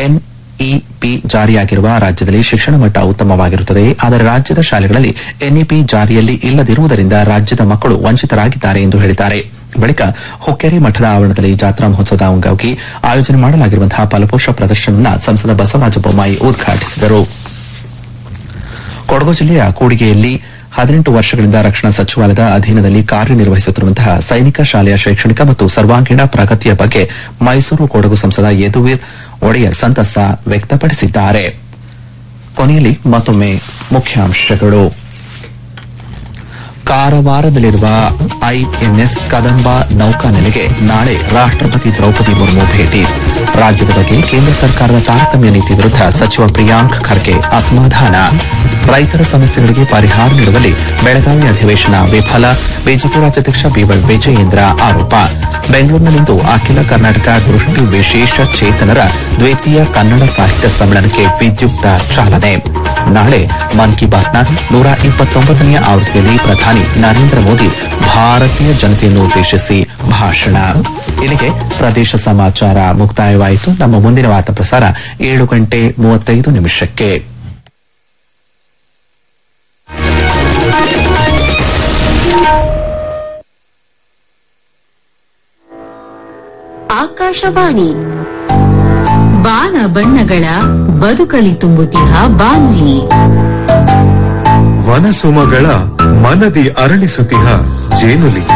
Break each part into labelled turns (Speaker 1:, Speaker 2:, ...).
Speaker 1: NEP ಜಾರಿಯಾಗಿರುವ ರಾಜ್ಯದಲ್ಲಿ ಶಿಕ್ಷಣ ಮಟ್ಟ ಉತ್ತಮವಾಗಿರುತ್ತದೆ ಆದರೆ ರಾಜ್ಯದ ಶಾಲೆಗಳಲ್ಲಿ ಎನ್ಇಪಿ ಜಾರಿಯಲ್ಲಿ ಇಲ್ಲದಿರುವುದರಿಂದ ರಾಜ್ಯದ ಮಕ್ಕಳು ವಂಚಿತರಾಗಿದ್ದಾರೆ ಎಂದು ಹೇಳಿದ್ದಾರೆ ಬಳಿಕ ಹುಕ್ಕೇರಿ ಮಠದ ಆವರಣದಲ್ಲಿ ಜಾತ್ರಾ ಮಹೋತ್ಸವದ ಅಂಗವಾಗಿ ಆಯೋಜನೆ ಮಾಡಲಾಗಿರುವಂತಹ ಫಲಪೋಷ ಪ್ರದರ್ಶನವನ್ನು ಸಂಸದ ಬಸವರಾಜ ಬೊಮ್ಮಾಯಿ ಉದ್ಘಾಟಿಸಿದರು ಕೊಡಗು ಜಿಲ್ಲೆಯ ಕೂಡಿಗೆಯಲ್ಲಿ ಹದಿನೆಂಟು ವರ್ಷಗಳಿಂದ ರಕ್ಷಣಾ ಸಚಿವಾಲಯದ ಅಧೀನದಲ್ಲಿ ಕಾರ್ಯನಿರ್ವಹಿಸುತ್ತಿರುವಂತಹ ಸೈನಿಕ ಶಾಲೆಯ ಶೈಕ್ಷಣಿಕ ಮತ್ತು ಸರ್ವಾಂಗೀಣ ಪ್ರಗತಿಯ ಬಗ್ಗೆ ಮೈಸೂರು ಕೊಡಗು ಸಂಸದ ಯದುವೀರ್ ಒಡೆಯರ್ ಸಂತಸ ವ್ಯಕ್ತಪಡಿಸಿದ್ದಾರೆ ಕೊನೆಯಲ್ಲಿ ಮತ್ತೊಮ್ಮೆ ಮುಖ್ಯಾಂಶಗಳು ಕಾರವಾರದಲ್ಲಿರುವ ಐಎನ್ಎಸ್ ಕದಂಬ ನೌಕಾನೆಲೆಗೆ ನಾಳೆ ರಾಷ್ಟಪತಿ ದ್ರೌಪದಿ ಮುರ್ಮು ಭೇಟಿ ರಾಜ್ಯದ ಬಗ್ಗೆ ಕೇಂದ್ರ ಸರ್ಕಾರದ ತಾರತಮ್ಯ ನೀತಿ ವಿರುದ್ಧ ಸಚಿವ ಪ್ರಿಯಾಂಕ್ ಖರ್ಗೆ ಅಸಮಾಧಾನ ರೈತರ ಸಮಸ್ಯೆಗಳಿಗೆ ಪರಿಹಾರ ನೀಡುವಲ್ಲಿ ಬೆಳಗಾವಿ ಅಧಿವೇಶನ ವಿಫಲ ಬಿಜೆಪಿ ರಾಜ್ಯಾಧ್ಯಕ್ಷ ಬಿವೈ ವಿಜಯೇಂದ್ರ ಆರೋಪ ಬೆಂಗಳೂರಿನಲ್ಲಿಂದು ಅಖಿಲ ಕರ್ನಾಟಕ ದೃಷ್ಟಿ ವಿಶೇಷ ಚೇತನರ ದ್ವಿತೀಯ ಕನ್ನಡ ಸಾಹಿತ್ಯ ಸಮ್ಮೇಳನಕ್ಕೆ ವಿದ್ಯುಕ್ತ ಚಾಲನೆ ನಾಳೆ ಮನ್ ಕಿ ಬಾತ್ನ ನೂರ ಇಪ್ಪತ್ತೊಂಬತ್ತನೆಯ ಆವೃತ್ತಿಯಲ್ಲಿ ಪ್ರಧಾನಿ ನರೇಂದ್ರ ಮೋದಿ ಭಾರತೀಯ ಜನತೆಯನ್ನು ಉದ್ದೇಶಿಸಿ ಭಾಷಣ ಇಲ್ಲಿಗೆ ಪ್ರದೇಶ ಸಮಾಚಾರ ಮುಕ್ತಾಯವಾಯಿತು ನಮ್ಮ ಮುಂದಿನ ವಾರ್ತಾ ಪ್ರಸಾರ ಏಳು ಗಂಟೆ ಮೂವತ್ತೈದು ನಿಮಿಷಕ್ಕೆ
Speaker 2: ಆಕಾಶವಾಣಿ ಬಾನ ಬಣ್ಣಗಳ ಬದುಕಲಿ ತುಂಬುತಿಹ ಬಾನುಲಿ
Speaker 3: ವನಸುಮಗಳ ಮನದಿ ಅರಳಿಸುತ್ತಿಹ ಜೇನುಲಿ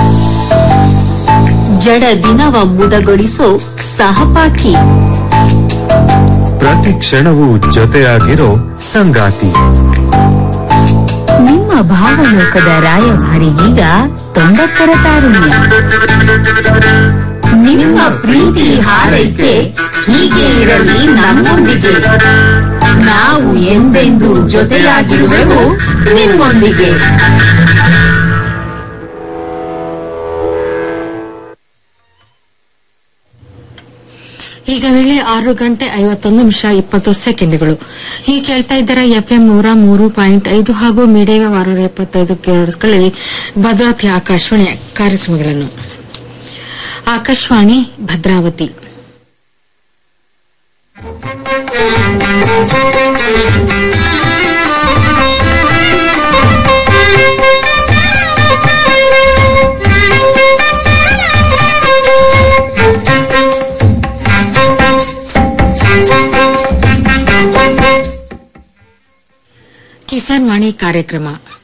Speaker 2: ಜಡ ದಿನವ ಮುದಗೊಳಿಸೋ ಸಹಪಾಠಿ
Speaker 3: ಪ್ರತಿ ಕ್ಷಣವೂ ಜೊತೆಯಾಗಿರೋ ಸಂಗಾತಿ
Speaker 2: ನಿಮ್ಮ ಭಾವಲೋಕದ ರಾಯಭಾರಿಗೀಗ ತೊಂಬತ್ತರ ತಾರುಣ್ಯ ನಿಮ್ಮ ಪ್ರೀತಿ ಹಾರೈಕೆ ಹೀಗೆ ಇರಲಿ ನಮ್ಮೊಂದಿಗೆ ನಾವು ಎಂದೆಂದೂ ಜೊತೆಯಾಗಿರುವೆವು ನಿಮ್ಮೊಂದಿಗೆ
Speaker 4: ಈಗ ವೇಳೆ ಆರು ಗಂಟೆ ಐವತ್ತೊಂದು ನಿಮಿಷ ಇಪ್ಪತ್ತು ಸೆಕೆಂಡ್ಗಳು ನೀವು ಕೇಳ್ತಾ ಇದ್ದೀರಾ ಎಫ್ಎಂ ನೂರ ಮೂರು ಪಾಯಿಂಟ್ ಐದು ಹಾಗೂ ಮೀಡಿಯಂ ಆರುನೂರ ಎಪ್ಪತ್ತೈದು ಕಿಲೋಗಳಲ್ಲಿ ಭದ್ರಾವತಿ ಆಕಾಶವಾಣಿಯ ಕಾರ್ಯಕ್ರಮಗಳನ್ನು ಆಕಾಶವಾಣಿ ಭದ್ರಾವತಿ ಕಿಸಾನ್ ವಾಣಿ ಕಾರ್ಯಕ್ರಮ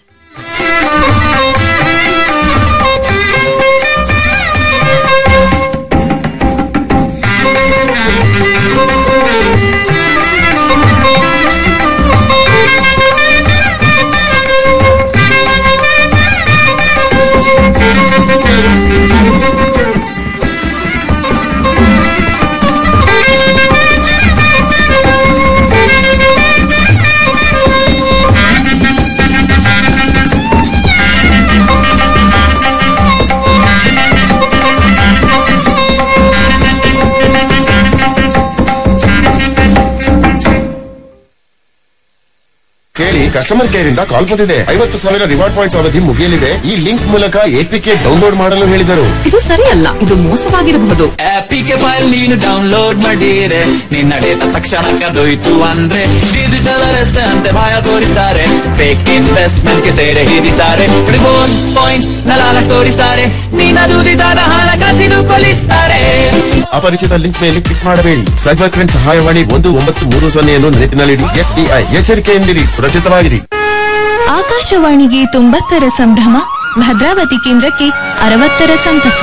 Speaker 5: ಕೇಳಿ ಕಸ್ಟಮರ್ ಕೇರ್ ಇಂದ ಕಾಲ್ ಬಂದಿದೆ ಐವತ್ತು ಸಾವಿರ ರಿವಾರ್ಡ್ ಪಾಯಿಂಟ್ಸ್ ಅವಧಿ ಮುಗಿಯಲಿದೆ ಈ ಲಿಂಕ್ ಮೂಲಕ ಎಪಿಕೆ ಡೌನ್ಲೋಡ್ ಮಾಡಲು ಹೇಳಿದರು
Speaker 6: ಇದು ಸರಿಯಲ್ಲ ಇದು ಮೋಸವಾಗಿರಬಹುದು
Speaker 7: ಆಪಿಗೆ ಫೈಲ್ ನೀನು ಡೌನ್ಲೋಡ್ ಮಾಡಿರೆ ನಿನ್ನ ಡೇಟಾ ತಕ್ಷಣ ಕದೋಯ್ತು ಅಂದ್ರೆ ಡಿಜಿಟಲ್ ಅರೆಸ್ಟ್ ಅಂತೆ ಭಯ ತೋರಿಸ್ತಾರೆ ಫೇಕ್ ಇನ್ವೆಸ್ಟ್ಮೆಂಟ್ ಗೆ ಸೇರೆ ಹಿಡಿತಾರೆ ರಿಬೋನ್ ಪಾಯಿಂಟ್ ನಲಾಲ ತೋರಿಸ್ತಾರೆ ನಿನ್ನ ದುಡಿದಾದ ಹಣ ಕಸಿದು ಕೊಲಿಸ್ತಾರೆ
Speaker 5: ಅಪರಿಚಿತ ಲಿಂಕ್ ಮೇಲೆ ಕ್ಲಿಕ್ ಮಾಡಬೇಡಿ ಸೈಬರ್ ಕ್ರೈಮ್ ಸಹಾಯವಾಣಿ ಒಂದು ಒಂಬತ್ತು ಮೂರು ಸೊನ್ನೆಯನ್ನು ನೆನಪಿನಲ್ಲಿಡಿ ಎಸ್ಬಿಐ ಎಚ್ಚರಿಕೆಯಿಂದಿರಿ ಸುರಕ್ಷಿತವಾಗಿರಿ
Speaker 8: ಆಕಾಶವಾಣಿಗೆ ತೊಂಬತ್ತರ ಸಂಭ್ರಮ ಭದ್ರಾವತಿ ಕೇಂದ್ರಕ್ಕೆ ಅರವತ್ತರ ಸಂತಸ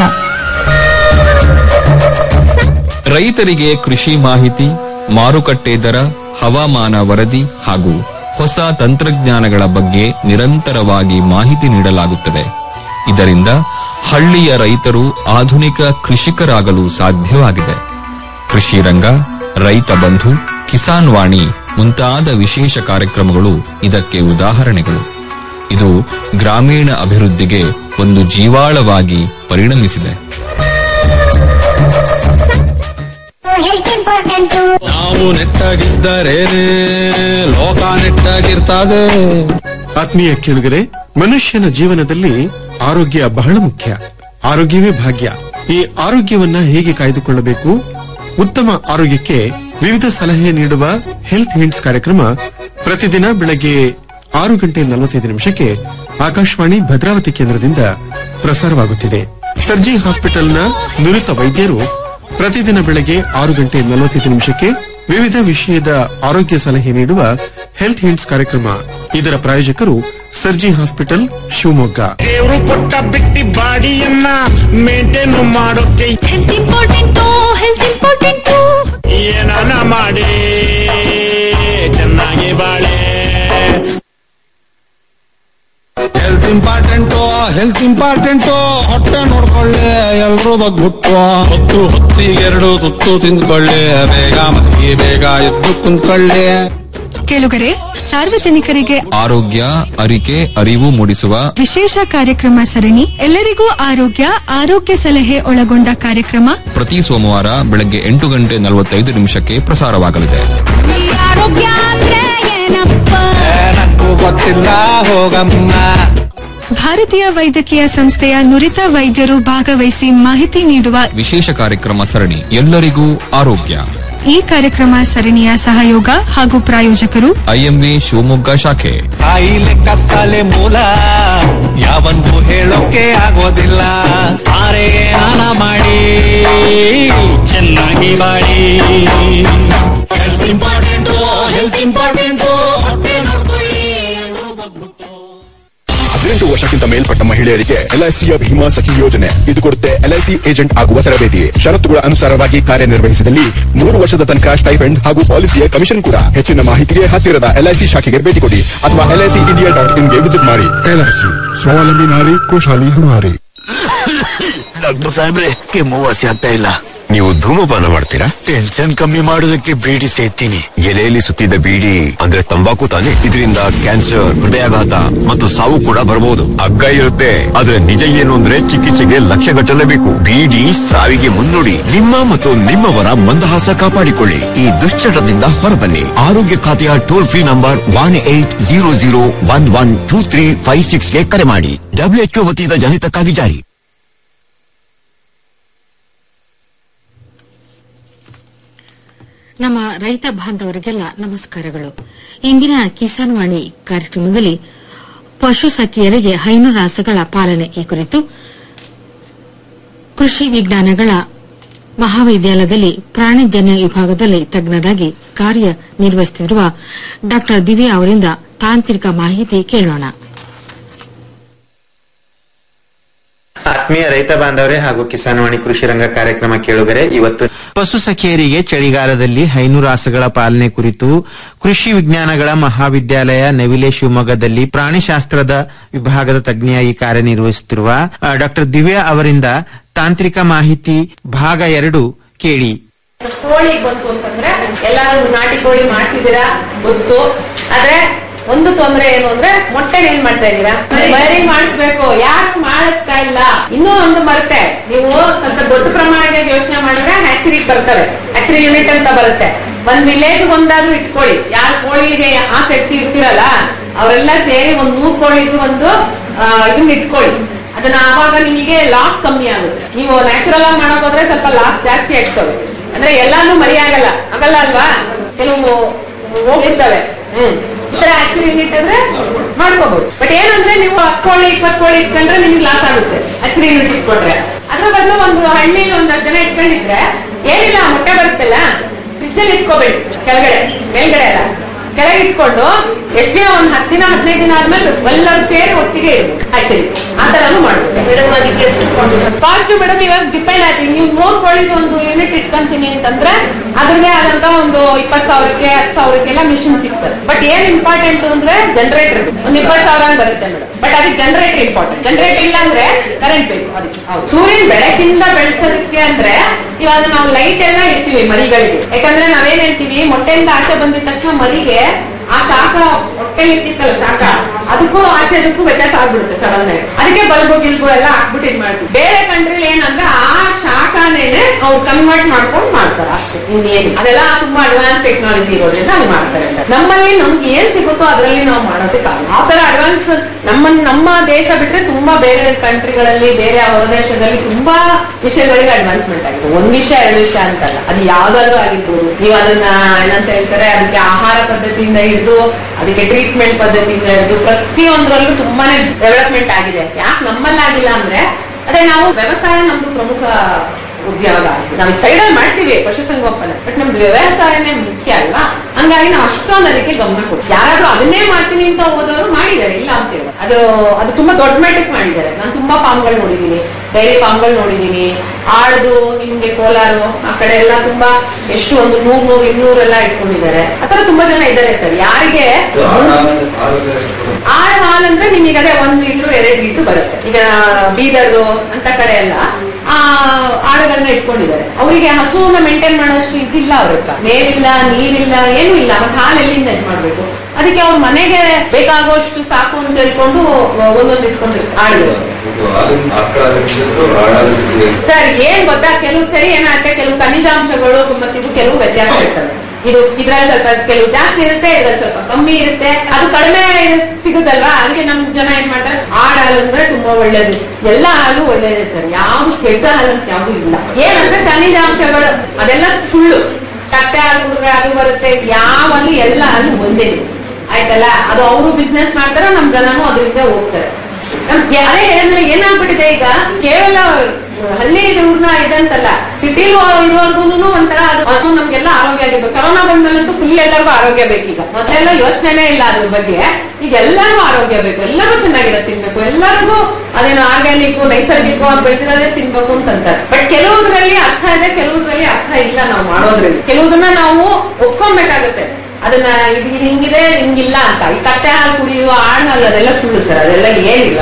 Speaker 9: ರೈತರಿಗೆ ಕೃಷಿ ಮಾಹಿತಿ ಮಾರುಕಟ್ಟೆ ದರ ಹವಾಮಾನ ವರದಿ ಹಾಗೂ ಹೊಸ ತಂತ್ರಜ್ಞಾನಗಳ ಬಗ್ಗೆ ನಿರಂತರವಾಗಿ ಮಾಹಿತಿ ನೀಡಲಾಗುತ್ತದೆ ಇದರಿಂದ ಹಳ್ಳಿಯ ರೈತರು ಆಧುನಿಕ ಕೃಷಿಕರಾಗಲು ಸಾಧ್ಯವಾಗಿದೆ ಕೃಷಿ ರಂಗ ರೈತ ಬಂಧು ಕಿಸಾನ್ ವಾಣಿ ಮುಂತಾದ ವಿಶೇಷ ಕಾರ್ಯಕ್ರಮಗಳು ಇದಕ್ಕೆ ಉದಾಹರಣೆಗಳು ಇದು ಗ್ರಾಮೀಣ ಅಭಿವೃದ್ಧಿಗೆ ಒಂದು ಜೀವಾಳವಾಗಿ ಪರಿಣಮಿಸಿದೆ
Speaker 10: ನಾವು ನೆಟ್ಟಾಗಿದ್ದರೇನೆ ಲೋಕ ನೆಟ್ಟಾಗಿರ್ತದೆ
Speaker 3: ಆತ್ಮೀಯ ಕೇಳುಗರೆ ಮನುಷ್ಯನ ಜೀವನದಲ್ಲಿ ಆರೋಗ್ಯ ಬಹಳ ಮುಖ್ಯ ಆರೋಗ್ಯವೇ ಭಾಗ್ಯ ಈ ಆರೋಗ್ಯವನ್ನ ಹೇಗೆ ಕಾಯ್ದುಕೊಳ್ಳಬೇಕು ಉತ್ತಮ ಆರೋಗ್ಯಕ್ಕೆ ವಿವಿಧ ಸಲಹೆ ನೀಡುವ ಹೆಲ್ತ್ ಹಿಂಟ್ಸ್ ಕಾರ್ಯಕ್ರಮ ಪ್ರತಿದಿನ ಬೆಳಗ್ಗೆ ಆರು ಗಂಟೆ ನಲವತ್ತೈದು ನಿಮಿಷಕ್ಕೆ ಆಕಾಶವಾಣಿ ಭದ್ರಾವತಿ ಕೇಂದ್ರದಿಂದ ಪ್ರಸಾರವಾಗುತ್ತಿದೆ ಸರ್ಜಿ ಹಾಸ್ಪಿಟಲ್ನ ನುರಿತ ವೈದ್ಯರು ಪ್ರತಿದಿನ ಬೆಳಗ್ಗೆ ಆರು ಗಂಟೆ ನಲವತ್ತೈದು ನಿಮಿಷಕ್ಕೆ ವಿವಿಧ ವಿಷಯದ ಆರೋಗ್ಯ ಸಲಹೆ ನೀಡುವ ಹೆಲ್ತ್ ಹಿಂಟ್ಸ್ ಕಾರ್ಯಕ್ರಮ ಇದರ ಪ್ರಾಯೋಜಕರು ಸರ್ಜಿ ಹಾಸ್ಪಿಟಲ್ ಶಿವಮೊಗ್ಗ
Speaker 11: ದೇವ್ರು ಕೊಟ್ಟ ಬಿಟ್ಟಿ ಬಾಡಿಯನ್ನ ಮೇಂಟೈನ್ ಮಾಡೋಕೆ
Speaker 8: ಹೆಲ್ತ್ ಇಂಪಾರ್ಟೆಂಟು ಹೆಲ್ತ್ ಇಂಪಾರ್ಟೆಂಟು
Speaker 11: ಏನಾನ ಮಾಡಿ ಚೆನ್ನಾಗಿ ಬಾಳೆ
Speaker 10: ಹೆಲ್ತ್ ಇಂಪಾರ್ಟೆಂಟು ಹೆಲ್ತ್ ಇಂಪಾರ್ಟೆಂಟು ಹೊಟ್ಟೆ ನೋಡ್ಕೊಳ್ಳಿ ಎಲ್ರೂ ಬಗ್ಬಿಟ್ಟು ಹೊತ್ತು ಹೊತ್ತಿಗೆರಡು ತುತ್ತು ತಿಂದ್ಕೊಳ್ಳಿ ಬೇಗ ಮಲಗಿ ಬೇಗ ಎದ್ದು ಕುಂತ್ಕೊಳ್ಳಿ
Speaker 8: ಕೇಳುಗರೆ ಸಾರ್ವಜನಿಕರಿಗೆ
Speaker 9: ಆರೋಗ್ಯ ಅರಿಕೆ ಅರಿವು ಮೂಡಿಸುವ
Speaker 8: ವಿಶೇಷ ಕಾರ್ಯಕ್ರಮ ಸರಣಿ ಎಲ್ಲರಿಗೂ ಆರೋಗ್ಯ ಆರೋಗ್ಯ ಸಲಹೆ ಒಳಗೊಂಡ ಕಾರ್ಯಕ್ರಮ
Speaker 9: ಪ್ರತಿ ಸೋಮವಾರ ಬೆಳಗ್ಗೆ ಎಂಟು ಗಂಟೆ ನಲವತ್ತೈದು ನಿಮಿಷಕ್ಕೆ ಪ್ರಸಾರವಾಗಲಿದೆ
Speaker 8: ಆರೋಗ್ಯ ಅಂದ್ರೆ ಏನಪ್ಪ
Speaker 10: ನಂಗೂ ಗೊತ್ತಿಲ್ಲ ಹೋಗಮ್ಮ
Speaker 8: ಭಾರತೀಯ ವೈದ್ಯಕೀಯ ಸಂಸ್ಥೆಯ ನುರಿತ ವೈದ್ಯರು ಭಾಗವಹಿಸಿ ಮಾಹಿತಿ ನೀಡುವ
Speaker 9: ವಿಶೇಷ ಕಾರ್ಯಕ್ರಮ ಸರಣಿ ಎಲ್ಲರಿಗೂ ಆರೋಗ್ಯ
Speaker 8: ಈ ಕಾರ್ಯಕ್ರಮ ಸರಣಿಯ ಸಹಯೋಗ ಹಾಗೂ ಪ್ರಾಯೋಜಕರು
Speaker 9: ಐಎಂವಿ ಶಿವಮೊಗ್ಗ ಶಾಖೆ
Speaker 10: ಕಾಯಿಲೆ ಕಸಾಲೆ ಮೂಲ ಯಾವಂದು ಹೇಳೋಕೆ ಆಗೋದಿಲ್ಲ
Speaker 11: ಆರೆ ನಾನ ಮಾಡಿ ಚೆನ್ನಾಗಿ ಬಾಳಿ ಹೆಲ್ತ್ ಇಂಪಾರ್ಟೆಂಟು ಹೆಲ್ತ್ ಇಂಪಾರ್ಟೆಂಟು ಹೊಟ್ಟೆ ನೋಡ್ಕೊಳ್ಳಿ
Speaker 5: ಹದಿನೆಂಟು ವರ್ಷಕ್ಕಿಂತ ಮೇಲ್ಪಟ್ಟ ಮಹಿಳೆಯರಿಗೆ ಎಲ್ಐಸಿಯ ಭೀಮಾ ಸಖಿ ಯೋಜನೆ ಇದು ಕೊಡುತ್ತೆ ಎಲ್ಐಸಿ ಏಜೆಂಟ್ ಆಗುವ ತರಬೇತಿ ಷರತ್ತುಗಳ ಅನುಸಾರವಾಗಿ ಕಾರ್ಯನಿರ್ವಹಿಸಿದಲ್ಲಿ ಮೂರು ವರ್ಷದ ತನಕ ಸ್ಟೈಪೆಂಡ್ ಹಾಗೂ ಪಾಲಿಸಿಯ ಕಮಿಷನ್ ಕೂಡ ಹೆಚ್ಚಿನ ಮಾಹಿತಿಗೆ ಹತ್ತಿರದ ಎಲ್ಐಸಿ ಶಾಖೆಗೆ ಭೇಟಿ ಕೊಡಿ ಅಥವಾ ಎಲ್ಐಸಿ ಇಂಡಿಯಾ ಡಾಟ್ ಇನ್ಗೆ ವಿಸಿಟ್ ಮಾಡಿ ಎಲ್ಐಸಿ ಸ್ವಾವಲಂಬಿ ನಾರಿ ಖುಷಾಲಿ ಹಮಾರಿ
Speaker 11: ಡಾಕ್ಟರ್ ಸಾಹೇಬ್ರೆ ಕೆಮ್ಮು ವಾಸಿ ಆಗ್ತಾ ಇಲ್ಲ ನೀವು ಧೂಮಪಾನ ಮಾಡ್ತೀರಾ ಟೆನ್ಷನ್ ಕಮ್ಮಿ ಮಾಡೋದಕ್ಕೆ ಬೀಡಿ ಸೇತೀನಿ ಎಲೆಯಲ್ಲಿ ಸುತ್ತಿದ್ದ ಬೀಡಿ ಅಂದ್ರೆ ತಂಬಾಕು ತಾನೆ ಇದರಿಂದ ಕ್ಯಾನ್ಸರ್ ಹೃದಯಾಘಾತ ಮತ್ತು ಸಾವು ಕೂಡ ಬರಬಹುದು ಅಗ್ಗ ಇರುತ್ತೆ ಆದ್ರೆ ನಿಜ ಏನು ಅಂದ್ರೆ ಚಿಕಿತ್ಸೆಗೆ ಲಕ್ಷ ಗಟ್ಟಲೇಬೇಕು ಬೀಡಿ ಸಾವಿಗೆ ಮುನ್ನುಡಿ ನಿಮ್ಮ ಮತ್ತು ನಿಮ್ಮವರ ಮಂದಹಾಸ ಕಾಪಾಡಿಕೊಳ್ಳಿ ಈ ದುಶ್ಚಟದಿಂದ ಹೊರಬನ್ನಿ ಆರೋಗ್ಯ ಖಾತೆಯ toll free number one eight zero zero one one two three five ಸಿಕ್ಸ್ಗೆ ಕರೆ ಮಾಡಿ ಡಬ್ಲ್ಯೂಎಚ್ಒ ವತಿಯಿಂದ ಜನಿತಕ್ಕಾಗಿ ಜಾರಿ
Speaker 4: ನಮ್ಮ ರೈತ ಬಾಂಧವರಿಗೆಲ್ಲ ನಮಸ್ಕಾರಗಳು ಇಂದಿನ ಕಿಸಾನ್ ವಾಣಿ ಕಾರ್ಯಕ್ರಮದಲ್ಲಿ ಪಶು ಸಖಿಯರಿಗೆ ಹೈನುರಾಸಗಳ ಪಾಲನೆ ಈ ಕುರಿತು ಕೃಷಿ ವಿಜ್ಞಾನಗಳ ಮಹಾವಿದ್ಯಾಲಯದಲ್ಲಿ ಪ್ರಾಣಿಜನ್ಯ ವಿಭಾಗದಲ್ಲಿ ತಜ್ಞರಾಗಿ ಕಾರ್ಯನಿರ್ವಹಿಸುತ್ತಿರುವ ಡಾ ದಿವ್ಯಾ ಅವರಿಂದ ತಾಂತ್ರಿಕ ಮಾಹಿತಿ ಕೇಳೋಣ
Speaker 12: ಆತ್ಮೀಯ ರೈತ ಬಾಂಧವರೇ ಹಾಗೂ ಕಿಸಾನ್ವಾಣಿ ಕೃಷಿ ರಂಗ ಕಾರ್ಯಕ್ರಮ ಕೇಳುಗರೆ ಇವತ್ತು ಪಶು ಸಖಿಯರಿಗೆ ಚಳಿಗಾಲದಲ್ಲಿ ಹೈನುರಾಸಗಳ ಪಾಲನೆ ಕುರಿತು ಕೃಷಿ ವಿಜ್ಞಾನಗಳ ಮಹಾವಿದ್ಯಾಲಯ ನವಿಲೆ ಶಿವಮೊಗ್ಗದಲ್ಲಿ ಪ್ರಾಣಿಶಾಸ್ತ್ರದ ವಿಭಾಗದ ತಜ್ಞೆಯಾಗಿ ಕಾರ್ಯನಿರ್ವಹಿಸುತ್ತಿರುವ ಡಾಕ್ಟರ್ ದಿವ್ಯಾ ಅವರಿಂದ ತಾಂತ್ರಿಕ ಮಾಹಿತಿ ಭಾಗ ಎರಡು ಕೇಳಿ
Speaker 13: ಕೋಳಿ ಬಂತು ಅಂತಂದ್ರೆ ಎಲ್ಲಾರು ನಾಟಿ ಕೋಳಿ ಮಾಡ್ತಿದ್ದೀರಾ ಗೊತ್ತು ಆದ್ರೆ ಒಂದು ತೊಂದ್ರೆ ಏನು ಅಂದ್ರೆ ಮೊಟ್ಟೆ ಏನ್ ಮಾಡ್ತಾ ಇದ್ದೀರಾ ಮರಿ ಮಾಡಿಸ್ಬೇಕು ಯಾಕೆ ಮಾಡಿಸ್ತಾ ಇಲ್ಲ ಇನ್ನೂ ಒಂದು ಬರುತ್ತೆ ನೀವು ಸ್ವಲ್ಪ ದೊಡ್ಡ ಪ್ರಮಾಣದ ಯೋಚನೆ ಮಾಡಿದ್ರೆ ಹ್ಯಾಚರಿ ಬರ್ತಾರೆ ಹ್ಯಾಚರಿ ಯೂನಿಟ್ ಅಂತ ಬರುತ್ತೆ ಒಂದ್ ವಿಲೇಜ್ ಒಂದಾದ್ರೂ ಇಟ್ಕೊಳ್ಳಿ ಯಾರು ಕೋಳಿಗೆ ಆಸೆ ಇರ್ತಿರಲ್ಲ ಅವರೆಲ್ಲ ಸೇರಿ ಒಂದ್ ನೂರ್ ಕೋಳಿದು ಒಂದು ಆ, ಇದನ್ನ ಇಟ್ಕೊಳ್ಳಿ ಅದನ್ನ ಆವಾಗ ನಿಮಗೆ ಲಾಸ್ ಕಮ್ಮಿ ಆಗುತ್ತೆ ನೀವು ನ್ಯಾಚುರಲ್ ಆಗಿ ಮಾಡಕ್ ಹೋದ್ರೆ ಸ್ವಲ್ಪ ಲಾಸ್ ಜಾಸ್ತಿ ಆಗ್ತವೆ ಅಂದ್ರೆ ಎಲ್ಲಾನು ಮರಿ ಆಗಲ್ಲ ಆಗಲ್ಲ ಅಲ್ವಾ ಕೆಲವು ಹೋಗಿರ್ತವೆ ಹ್ಮ್ ಈ ತರ ಆಕ್ಚುಲಿ ಯೂನಿಟ್ ಅಂದ್ರೆ ಮಾಡ್ಕೋಬಹುದು ಬಟ್ ಏನಂದ್ರೆ ನೀವು ಹತ್ತು ಕೋಳಿ ಇಪ್ಪತ್ತು ಕೋಳಿ ಇಟ್ಕೊಂಡ್ರೆ ನಿಮ್ಗೆ ಲಾಸ್ ಆಗುತ್ತೆ ಆಕ್ಚುಲಿ ಯೂನಿಟ್ ಇಟ್ಕೊಂಡ್ರೆ ಅದ್ರ ಬದಲು ಒಂದು ಹಳ್ಳಿಲಿ ಒಂದ್ ಹತ್ತು ಜನ ಇಟ್ಕೊಂಡಿದ್ರೆ ಏನಿಲ್ಲ ಮೊಟ್ಟೆ ಬರುತ್ತಲ್ಲ ಫ್ರಿಜ್ ಅಲ್ಲಿ ಇಟ್ಕೋಬೇಡಿ ಕೆಳಗಡೆ ಮೇಲ್ಗಡೆ ಅಲ್ಲ ಕೆಳಗೆ ಇಟ್ಕೊಂಡು ಎಷ್ಟು ದಿನ ಒಂದ್ ಹತ್ತು ದಿನ ಹದಿನೈದು ದಿನ ಆದ್ಮೇಲೆ ಎಲ್ಲರೂ ಸೇರಿ ಒಟ್ಟಿಗೆ ಇಡಿ ಆಕ್ಚುಲಿ ಆ ತರನು ಮಾಡ್ಬೋದು ಮೇಡಮ್ ಅದಕ್ಕೆ ಕಾಸ್ಟ್ ಮೇಡಮ್ ಇವಾಗ ಡಿಪೆಂಡ್ ಆಗಿ ನೀವು ನೂರ್ ಕೋಳಿಗೆ ಒಂದು ಯೂನಿಟ್ ಇಟ್ಕೊಂತೀನಿ ಅಂತಂದ್ರೆ ಅದ್ರದೇ ಆದಂತ ಒಂದು ಇಪ್ಪತ್ ಸಾವಿರಕ್ಕೆ ಹತ್ತು ಸಾವಿರಕ್ಕೆಲ್ಲ ಮಿಷಿನ್ ಸಿಗ್ತದೆ ಬಟ್ ಏನ್ ಇಂಪಾರ್ಟೆಂಟ್ ಅಂದ್ರೆ ಜನರೇಟರ್ ಒಂದ್ ಇಪ್ಪತ್ ಸಾವಿರ ಹಂಗ್ ಬರುತ್ತೆ ಮೇಡಮ್ ಬಟ್ ಅದಕ್ಕೆ ಜನರೇಟರ್ ಇಂಪಾರ್ಟೆಂಟ್ ಜನರೇಟರ್ ಇಲ್ಲ ಅಂದ್ರೆ ಕರೆಂಟ್ ಬೇಕು ಅದಕ್ಕೆ ಹೌದು. ಸೂರ್ಯನ ಬೆಳಕಿಂದ ಬೆಳೆಸೋದಕ್ಕೆ ಅಂದ್ರೆ ಇವಾಗ ನಾವು ಲೈಟ್ ಎಲ್ಲ ಇಡ್ತೀವಿ ಮರಿಗಳಿಗೆ ಯಾಕಂದ್ರೆ ನಾವೇನ್ ಹೇಳ್ತೀವಿ ಮೊಟ್ಟೆಯಿಂದ ಆಚೆ ಬಂದಿದ ತಕ್ಷಣ ಮರಿಗೆ ಆ ಶಾಖ ಹೊಟ್ಟೆ ಇರ್ತಿತ್ತಲ್ಲ ಶಾಖ ಅದಕ್ಕೂ ಆಚೆ ಅದಕ್ಕೂ ವ್ಯತ್ಯಾಸ ಆಗ್ಬಿಡುತ್ತೆ ಸಡನ್ ಆಗಿ ಅದಕ್ಕೆ ಬಲ್ಬು ಗಿಲ್ಬು ಎಲ್ಲ ಹಾಕ್ಬಿಟ್ಟು ಇದ್ ಮಾಡ್ತೀವಿ ಬೇರೆ ಕಂಟ್ರಿಲಿ ಏನಂದ್ರೆ ಆ ಶಾಖನೇನೆ ಅವ್ರು ಕನ್ವರ್ಟ್ ಮಾಡ್ಕೊಂಡು ಮಾಡ್ತಾರೆ ಅಷ್ಟೇ ಇನ್ನೇನು ಅದೆಲ್ಲ ತುಂಬಾ ಅಡ್ವಾನ್ಸ್ ಟೆಕ್ನಾಲಜಿ ಇರೋದ್ರಿಂದ ಹಂಗ್ ಮಾಡ್ತಾರೆ ಸರ್ ನಮ್ಮಲ್ಲಿ ನಮ್ಗೆ ಏನ್ ಸಿಗುತ್ತೋ ಅದರಲ್ಲಿ ನಾವು ಮಾಡೋದಕ್ಕಾಗಲ್ಲ ಆ ತರ ಅಡ್ವಾನ್ಸ್ ನಮ್ಮ ನಮ್ಮ ದೇಶ ಬಿಟ್ರೆ ತುಂಬಾ ಬೇರೆ ಕಂಟ್ರಿಗಳಲ್ಲಿ ಬೇರೆ ಹೊರ ದೇಶದಲ್ಲಿ ತುಂಬಾ ವಿಷಯಗಳಿಗೆ ಅಡ್ವಾನ್ಸ್ಮೆಂಟ್ ಆಗಿದೆ ಒಂದ್ ವಿಷಯ ಎರಡು ವಿಷಯ ಅಂತಲ್ಲ ಅದು ಯಾವ್ದಾದ್ರು ಆಗಿರ್ಬೋದು ನೀವು ಅದನ್ನ ಏನಂತ ಹೇಳ್ತಾರೆ ಅದಕ್ಕೆ ಆಹಾರ ಪದ್ಧತಿಯಿಂದ ಹಿಡಿದು ಅದಕ್ಕೆ ಟ್ರೀಟ್ಮೆಂಟ್ ಪದ್ಧತಿಯಿಂದ ಹಿಡಿದು ಪ್ರತಿಯೊಂದರಲ್ಲೂ ತುಂಬಾನೇ ಡೆವಲಪ್ಮೆಂಟ್ ಆಗಿದೆ ಯಾಕೆ ನಮ್ಮಲ್ಲಾಗಿಲ್ಲ ಅಂದ್ರೆ ಅದೇ ನಾವು ವ್ಯವಸಾಯ ನಮ್ದು ಪ್ರಮುಖ ಉದ್ಯೋಗ ನಾವು ಸೈಡಲ್ಲಿ ಮಾಡ್ತೀವಿ ಪಶುಸಂಗೋಪನೆ ಬಟ್ ನಮ್ದು ವ್ಯವಸಾಯನೇ ಮುಖ್ಯ ಅಲ್ವಾ ಹಂಗಾಗಿ ನಾವು ಅಷ್ಟೊಂದು ಅದಕ್ಕೆ ಗಮನ ಕೊಡ್ತೀವಿ ಯಾರಾದ್ರೂ ಅದನ್ನೇ ಮಾಡ್ತೀನಿ ಅಂತ ಹೋದವರು ಮಾಡಿದ್ದಾರೆ ಇಲ್ಲ ಅಂತ ಹೇಳಿ ಅದು ಅದು ತುಂಬಾ ದೊಡ್ಡ ಮಟ್ಟಕ್ಕೆ ಮಾಡಿದ್ದಾರೆ ನಾನು ತುಂಬಾ ಫಾರ್ಮ್ಗಳು ನೋಡಿದೀನಿ ಡೈರಿ ಫಾರ್ಮ್ಗಳು ನೋಡಿದೀನಿ ಆಳ್ದು ನಿಮ್ಗೆ ಕೋಲಾರು ಆ ಕಡೆ ಎಲ್ಲ ತುಂಬಾ ಎಷ್ಟು ಒಂದು ನೂರ್ ನೂರ್ ಇನ್ನೂರೆಲ್ಲ ಇಟ್ಕೊಂಡಿದ್ದಾರೆ ಆತರ ತುಂಬಾ ಜನ ಇದ್ದಾರೆ ಸರ್ ಯಾರಿಗೆ ಆಳ ಹಾಲು ಅಂದ್ರೆ ನಿಮಗೆ ಅದೇ ಒಂದ್ ಲೀಟರ್ ಎರಡ್ ಲೀಟರ್ ಬರುತ್ತೆ ಈಗ ಬೀದರು ಅಂತ ಕಡೆ ಎಲ್ಲ ಆ ಆಡುಗಳನ್ನ ಇಟ್ಕೊಂಡಿದ್ದಾರೆ ಅವರಿಗೆ ಹಸುವನ್ನ ಮೇಂಟೈನ್ ಮಾಡೋಷ್ಟು ಇದಿಲ್ಲ ಅವ್ರ ಹತ್ರ ಮೇವಿಲ್ಲ ನೀರಿಲ್ಲ ಏನೂ ಇಲ್ಲ ಮತ್ತೆ ಹಾಲು ಎಲ್ಲಿಂದ ಇದ್ ಮಾಡ್ಬೇಕು ಅದಕ್ಕೆ ಅವ್ರ ಮನೆಗೆ ಬೇಕಾಗುವಷ್ಟು ಸಾಕು ಅಂತ ಹೇಳ್ಕೊಂಡು ಒಂದೊಂದು ಇಟ್ಕೊಂಡು ಆಡುಗಳು ಸರ್ ಏನ್ ಗೊತ್ತಾ ಕೆಲವು ಸರಿ ಏನಾಗುತ್ತೆ ಕೆಲವು ಖನಿಜಾಂಶಗಳು ಮತ್ತೆ ಇದು ಕೆಲವು ವ್ಯತ್ಯಾಸ ಇರ್ತವೆ ಇದು ಇದ್ರಲ್ಲಿ ಸ್ವಲ್ಪ ಕೆಲವು ಜಾಸ್ತಿ ಇರುತ್ತೆ ಇದ್ರಲ್ಲಿ ಸ್ವಲ್ಪ ಕಮ್ಮಿ ಇರುತ್ತೆ ಅದು ಕಡಿಮೆ ಸಿಗುದಲ್ವಾ ಅದಕ್ಕೆ ನಮ್ ಜನ ಏನ್ ಮಾಡ್ತಾರೆ ಆಡ ಹಾಲು ಅಂದ್ರೆ ತುಂಬಾ ಒಳ್ಳೇದು ಎಲ್ಲ ಹಾಲು ಒಳ್ಳೇದೇ ಸರ್ ಯಾವ್ದು ಕೆಟ್ಟ ಹಾಲು ಅಂತ ಯಾವ್ದು ಇಲ್ಲ ಏನಂದ್ರೆ ಖನಿಜಾಂಶಗಳು ಅದೆಲ್ಲ ಸುಳ್ಳು ಕಟ್ಟೆ ಹಾಲು ಕುಡಿದ್ರೆ ಅದು ಬರುತ್ತೆ ಯಾವಲ್ಲಿ ಎಲ್ಲ ಹಾಲು ಒಂದೇ ಆಯ್ತಲ್ಲ ಅದು ಅವರು ಬಿಸ್ನೆಸ್ ಮಾಡ್ತಾರೆ ನಮ್ ಜನನು ಅದರಿಂದ ಹೋಗ್ತಾರೆ ನಮ್ಗೆ ಅದೇ ಹೇಳಿದ್ರೆ ಏನಾಗ್ಬಿಟ್ಟಿದೆ ಈಗ ಕೇವಲ ಹಳ್ಳಿ ಊರ್ನ ಇದಂತಲ್ಲ ಸಿಟಿ ಇರೋರ್ಗು ಒಂಥರ ಅದು ಅದು ನಮ್ಗೆಲ್ಲ ಆರೋಗ್ಯ ಆಗಿರ್ಬೇಕು ಕರೋನಾ ಬಂದ್ಮೇಲಂತೂ ಫುಲ್ ಎಲ್ಲರಿಗೂ ಆರೋಗ್ಯ ಬೇಕೀಗ ಮೊದಲೆಲ್ಲ ಯೋಚನೆನೇ ಇಲ್ಲ ಅದ್ರ ಬಗ್ಗೆ ಈಗ ಎಲ್ಲರಿಗೂ ಆರೋಗ್ಯ ಬೇಕು ಎಲ್ಲರೂ ಚೆನ್ನಾಗಿರೋದು ತಿನ್ಬೇಕು ಎಲ್ಲರಿಗೂ ಅದೇನು ಆರ್ಗ್ಯಾನಿಕ್ ನೈಸರ್ಗಿಕ ಬೆಳೆದಿರೋದೇ ತಿನ್ಬೇಕು ಅಂತ ಅಂತಾರೆ ಬಟ್ ಕೆಲವುದ್ರಲ್ಲಿ ಅರ್ಥ ಇದೆ ಕೆಲವುದ್ರಲ್ಲಿ ಅರ್ಥ ಇಲ್ಲ ನಾವು ಮಾಡೋದ್ರಲ್ಲಿ ಕೆಲವುದನ್ನ ನಾವು ಒಪ್ಕೊಬೇಕಾಗತ್ತೆ ಅದನ್ನ ಇದು ಹಿಂಗಿದೆ ಹಿಂಗಿಲ್ಲ ಅಂತ ಈ ಕಟ್ಟೆ ಹಾಲು ಕುಡಿಯುವ ಆಳ್ ಹಾಲು ಅದೆಲ್ಲ ಸುಳ್ಳು ಸರ್ ಅದೆಲ್ಲ ಏನಿಲ್ಲ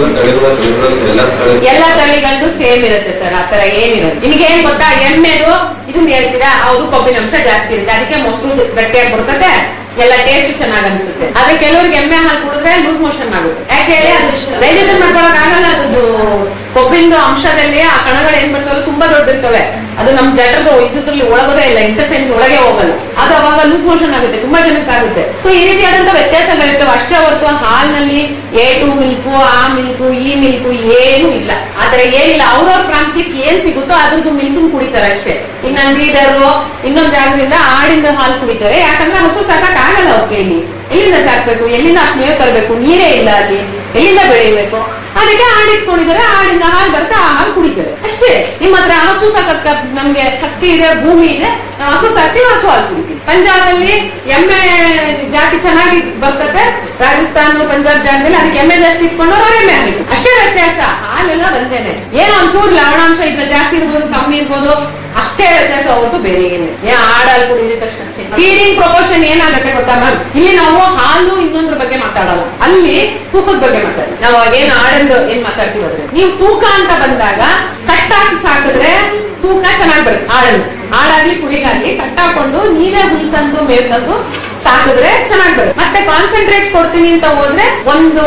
Speaker 13: ಎಲ್ಲ ತಳಿಗಳದ್ದು ಸೇಮ್ ಇರುತ್ತೆ ಸರ್ ಆತರ ಏನಿರುತ್ತೆ ನಿಮಗೆ ಏನ್ ಗೊತ್ತಾ ಎಮ್ಮೆದು ಇದನ್ನ ಹೇಳ್ತೀರಾ ಹೌದು ಕೊಬ್ಬಿನ ಅಂಶ ಜಾಸ್ತಿ ಇರುತ್ತೆ ಅದಕ್ಕೆ ಮೊಸರು ಗಟ್ಟಿಯಾಗಿ ಬರ್ತದೆ ಎಲ್ಲ ಟೇಸ್ಟ್ ಚೆನ್ನಾಗ್ ಅನ್ಸುತ್ತೆ ಆದ್ರೆ ಕೆಲವ್ರಿಗೆ ಎಮ್ಮೆ ಹಾಲು ಕುಡಿದ್ರೆ ಲೂಸ್ ಮೋಷನ್ ಆಗುತ್ತೆ ಯಾಕೆ ಹೇಳಿ ಅದು ಡೈಜೆಷನ್ ಮಾಡ್ಕೊಳಕ್ ಆಗಲ್ಲ ಅದು ಕೊಬ್ಬಿನ ಅಂಶದಲ್ಲಿ ಆ ಕಣಗಳು ಏನ್ ಬರ್ತವೆ ತುಂಬಾ ದೊಡ್ಡಿರ್ತವೆ ಅದು ನಮ್ ಜಠರದ ಇದ್ರಲ್ಲಿ ಒಳಗೋದೇ ಇಲ್ಲ ಇಂಟರ್ಸೆಂಟ್ ಒಳಗೆ ಹೋಗಲ್ಲ ಅದು ಅವಾಗ ಲೂಸ್ ಮೋಷನ್ ಆಗುತ್ತೆ ತುಂಬಾ ಜನಕ್ಕೆ ಆಗುತ್ತೆ ಸೊ ಈ ರೀತಿಯಾದಂತ ವ್ಯತ್ಯಾಸಗಳಿರ್ತವೆ ಅಷ್ಟೇ ಹೊರತು ಹಾಲಿನಲ್ಲಿ ಎ ಟು ಮಿಲ್ಕು ಆ ಮಿಲ್ಕು ಈ ಮಿಲ್ಕು ಏನು ಇಲ್ಲ ಆತರ ಏನಿಲ್ಲ ಅವ್ರವ್ರ ಪ್ರಾಂತ್ಯಕ್ಕೆ ಏನ್ ಸಿಗುತ್ತೋ ಅದ್ರದ್ದು ಮಿಲ್ಕು ಕುಡಿತಾರೆ ಅಷ್ಟೇ ಇನ್ನ ಬೀದರು ಇನ್ನೊಂದ್ ಜಾಗದಿಂದ ಆಡಿಂದ ಹಾಲು ಕುಡಿತಾರೆ ಯಾಕಂದ್ರೆ ಹಸು ಸಾಕಕ್ ಆಗಲ್ಲ ಅವ್ರ ಕೈಲಿ ಎಲ್ಲಿಂದ ಸಾಕ್ಬೇಕು ಎಲ್ಲಿಂದ ಅಷ್ಟು ಮೇವು ತರಬೇಕು ನೀರೇ ಇಲ್ಲ ಅಲ್ಲಿ ಎಲ್ಲಿಂದ ಬೆಳಿಬೇಕು ಅದಕ್ಕೆ ಆಡಿಟ್ಕೊಂಡಿದ್ದಾರೆ ಆಡಿಂದ ಹಾಲು ಬರುತ್ತೆ ಆ ಹಾಲು ಕುಡಿತಾರೆ ಅಷ್ಟೇ ನಿಮ್ಮ ಹತ್ರ ಹಸು ಸಾಕಕ್ಕ ನಮ್ಗೆ ಹತ್ತಿ ಇದೆ ಭೂಮಿ ಇದೆ ನಾವು ಹಸು ಸಾಕ್ತೀವಿ ಹಸು ಹಾಲು ಕುಡಿತೀವಿ ಪಂಜಾಬಲ್ಲಿ ಎಮ್ಮೆ ಜಾತಿ ಚೆನ್ನಾಗಿ ಬರ್ತದೆ ರಾಜಸ್ಥಾನ ಪಂಜಾಬ್ ಜಾಗದಲ್ಲಿ ಅದಕ್ಕೆ ಎಮ್ಮೆ ಜಾಸ್ತಿ ಇಟ್ಕೊಂಡು ಅವ್ರು ಎಮ್ಮೆ ಹಾಕಿದ್ರು ಅಷ್ಟೇ ವ್ಯತ್ಯಾಸ ಹಾಲೆಲ್ಲ ಬಂದೇನೆ ಏನೋ ಒಂಚೂರು ಲವಣಾಂಶ ಇದ್ರೆ ಜಾಸ್ತಿ ಇರ್ಬೋದು ಕಮ್ಮಿ ಇರ್ಬೋದು ಅಷ್ಟೇ ವ್ಯತ್ಯಾಸ ಹೊರತು ಬೇರೆ ಏನಿಲ್ಲ ಏನ್ ಹಾಡಲ್ಲಿ ಕುಡಿದ ತಕ್ಷಣ ಫೀಡಿಂಗ್ ಪ್ರಪೋರ್ಷನ್ ಏನಾಗುತ್ತೆ ಗೊತ್ತಾ ಮ್ಯಾಮ್ ಇಲ್ಲಿ ನಾವು ಹಾಲು ಇನ್ನೊಂದ್ರ ಬಗ್ಗೆ ಮಾತಾಡಲ್ಲ ಅಲ್ಲಿ ತೂಕದ ಬಗ್ಗೆ ಮಾತಾಡಿ ನಾವು ಏನ್ ಆಡಂದು ಏನ್ ಮಾತಾಡ್ತೀವಿ ಅಂದ್ರೆ ನೀವು ತೂಕ ಅಂತ ಬಂದಾಗ ಕಟ್ಟಾಕಿ ಸಾಕಿದ್ರೆ ತೂಕ ಚೆನ್ನಾಗಿ ಬರುತ್ತೆ ಆಡಂದು ಆಡಾಗ್ಲಿ ಕುರಿಗಾಗ್ಲಿ ಕಟ್ಟಾಕೊಂಡು ನೀವೇ ಹುಲ್ ತಂದು ಮೇವ್ ತಂದು ಸಾಕಿದ್ರೆ ಚೆನ್ನಾಗಿ ಬರುತ್ತೆ ಮತ್ತೆ ಕಾನ್ಸಂಟ್ರೇಟ್ಸ್ ಕೊಡ್ತೀನಿ ಅಂತ ಹೋದ್ರೆ ಒಂದು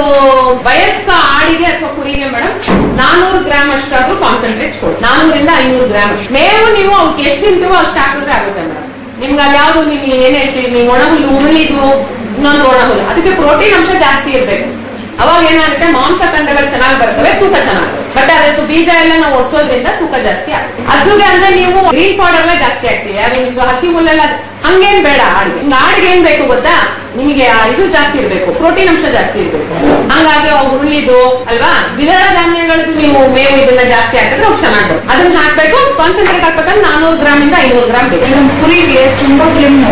Speaker 13: ವಯಸ್ಕ ಆಡಿಗೆ ಅಥವಾ ಕುರಿಗೆ ಮೇಡಮ್ ನಾನೂರು ಗ್ರಾಮ್ ಅಷ್ಟಾದ್ರೂ ಕಾನ್ಸಂಟ್ರೇಟ್ಸ್ ಕೊಡಿ ನಾನೂರಿಂದ ಐನೂರು ಗ್ರಾಮ್ ಅಷ್ಟು ಮೇವು ನೀವು ಅವ್ಕೆ ಎಷ್ಟು ತಿಂತೀವೋ ಅಷ್ಟು ಹಾಕಿದ್ರೆ ಆಗುತ್ತೆ ಮೇಡಮ್ ನಿಮ್ಗೆ ಅದ್ಯಾವ್ದು ನೀವು ಏನ್ ಹೇಳ್ತೀರಿ ನೀವು ಒಣ ಹುಲ್ಲು ಉರುಳಿದು ಇನ್ನೊಂದು ಒಣ ಹುಲ್ಲು ಅದಕ್ಕೆ ಪ್ರೋಟೀನ್ ಅಂಶ ಜಾಸ್ತಿ ಇರ್ಬೇಕು ಅವಾಗ ಏನಾಗುತ್ತೆ ಮಾಂಸ ಖಂಡಗಳು ಚೆನ್ನಾಗಿ ಬರ್ತವೆ ತೂಕ ಚೆನ್ನಾಗಿ ಬಟ್ ಅದಕ್ಕೆ ಬೀಜ ಎಲ್ಲ ನಾವು ಒಡ್ಸೋದ್ರಿಂದ ತೂಕ ಜಾಸ್ತಿ ಆಗುತ್ತೆ ಹಸುಗೆ ಅಂದ್ರೆ ನೀವು ಗ್ರೀನ್ ಪೌಡರ್ ಎಲ್ಲ ಜಾಸ್ತಿ ಆಗ್ತೀವಿ ಅದು ಇದು ಹಸಿ ಹುಲ್ಲೆಲ್ಲ ಹಂಗೇನ್ ಬೇಡ ಆಡಿಗೆ ನಿಮ್ಗೆ ಆಡಿಗೆ ಏನ್ ಬೇಕು ಗೊತ್ತಾ ನಿಮಗೆ ಆ ಇದು ಜಾಸ್ತಿ ಇರ್ಬೇಕು ಪ್ರೋಟೀನ್ ಅಂಶ ಜಾಸ್ತಿ ಇರ್ಬೇಕು ಹಂಗಾಗಿ ಅವು ಹುರುಳಿದು ಅಲ್ವಾ ದ್ವಿದಳ ಧಾನ್ಯಗಳದ್ದು ನೀವು ಮೇವು ಇದನ್ನ ಜಾಸ್ತಿ ಹಾಕಿದ್ರೆ ಅವು ಚೆನ್ನಾಗಿ ಬರುತ್ತೆ ಅದನ್ನ ಹಾಕ್ಬೇಕು ಕಾನ್ಸಂಟ್ರೇಟ್ ಹಾಕ್ಬೇಕಂದ್ರೆ ನಾನೂರು ಗ್ರಾಮ್ ಇಂದ ಐನೂರು ಗ್ರಾಮ್ ಬೇಕು
Speaker 2: ಕುರಿಗೆ ತುಂಬಾ ಕೆಮ್ಮು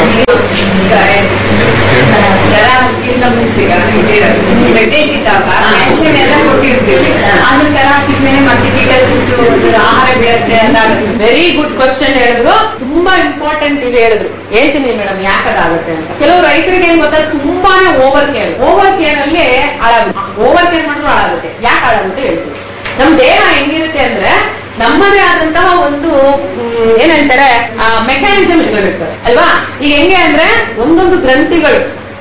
Speaker 2: ಜರ ಮುಗಿಂದ ಮುಂಚೆಗ ಬೆಡ್ಡೆ ಇಟ್ಟಿದ್ದಾಗ ಕ್ಯಾಲ್ಸಿಯಂ ಎಲ್ಲ ಕೊಟ್ಟಿರ್ತೀವಿ ಆಮೇಲೆ ಕರ ಹಾಕಿದ್ಮೇಲೆ ಮತ್ತೆ ಕೀಟಸಿಸ್ಟು ಆಹಾರ ಬೀಳತ್ತೆ ಅದಾಗುತ್ತೆ
Speaker 13: ವೆರಿ ಗುಡ್ ಕ್ವಶನ್ ಹೇಳಿದ್ರು ತುಂಬಾ ಇಂಪಾರ್ಟೆಂಟ್ ಇದು ಹೇಳಿದ್ರು ಹೇಳ್ತೀನಿ ಮೇಡಮ್ ಯಾಕದಾಗುತ್ತೆ ಅಂತ ಕೆಲವು ರೈತರಿಗೆ ಏನ್ ಗೊತ್ತಾ ತುಂಬಾನೇ ಓವರ್ ಕೇರ್ ಓವರ್ ಕೇರ್ ಅಲ್ಲಿ ಹಾಳಾಗುತ್ತೆ ಓವರ್ ಕೇರ್ ಮಾಡಿದ್ರು ಹಾಳಾಗುತ್ತೆ ಯಾಕೆ ಹಾಳಾಗುತ್ತೆ ಹೇಳ್ತೀವಿ ನಮ್ ದೇಹ ಹೆಂಗಿರುತ್ತೆ ಅಂದ್ರೆ ನಮ್ಮದೇ ಆದಂತಹ ಒಂದು ಮ್, ಏನ್ ಹೇಳ್ತಾರೆ ಮೆಕ್ಯಾನಿಸಮ್ ಇಟ್ಕೊಂಡಿರ್ತಾರೆ ಅಲ್ವಾ ಈಗ ಹೆಂಗೆ ಅಂದ್ರೆ ಒಂದೊಂದು ಗ್ರಂಥಿಗಳು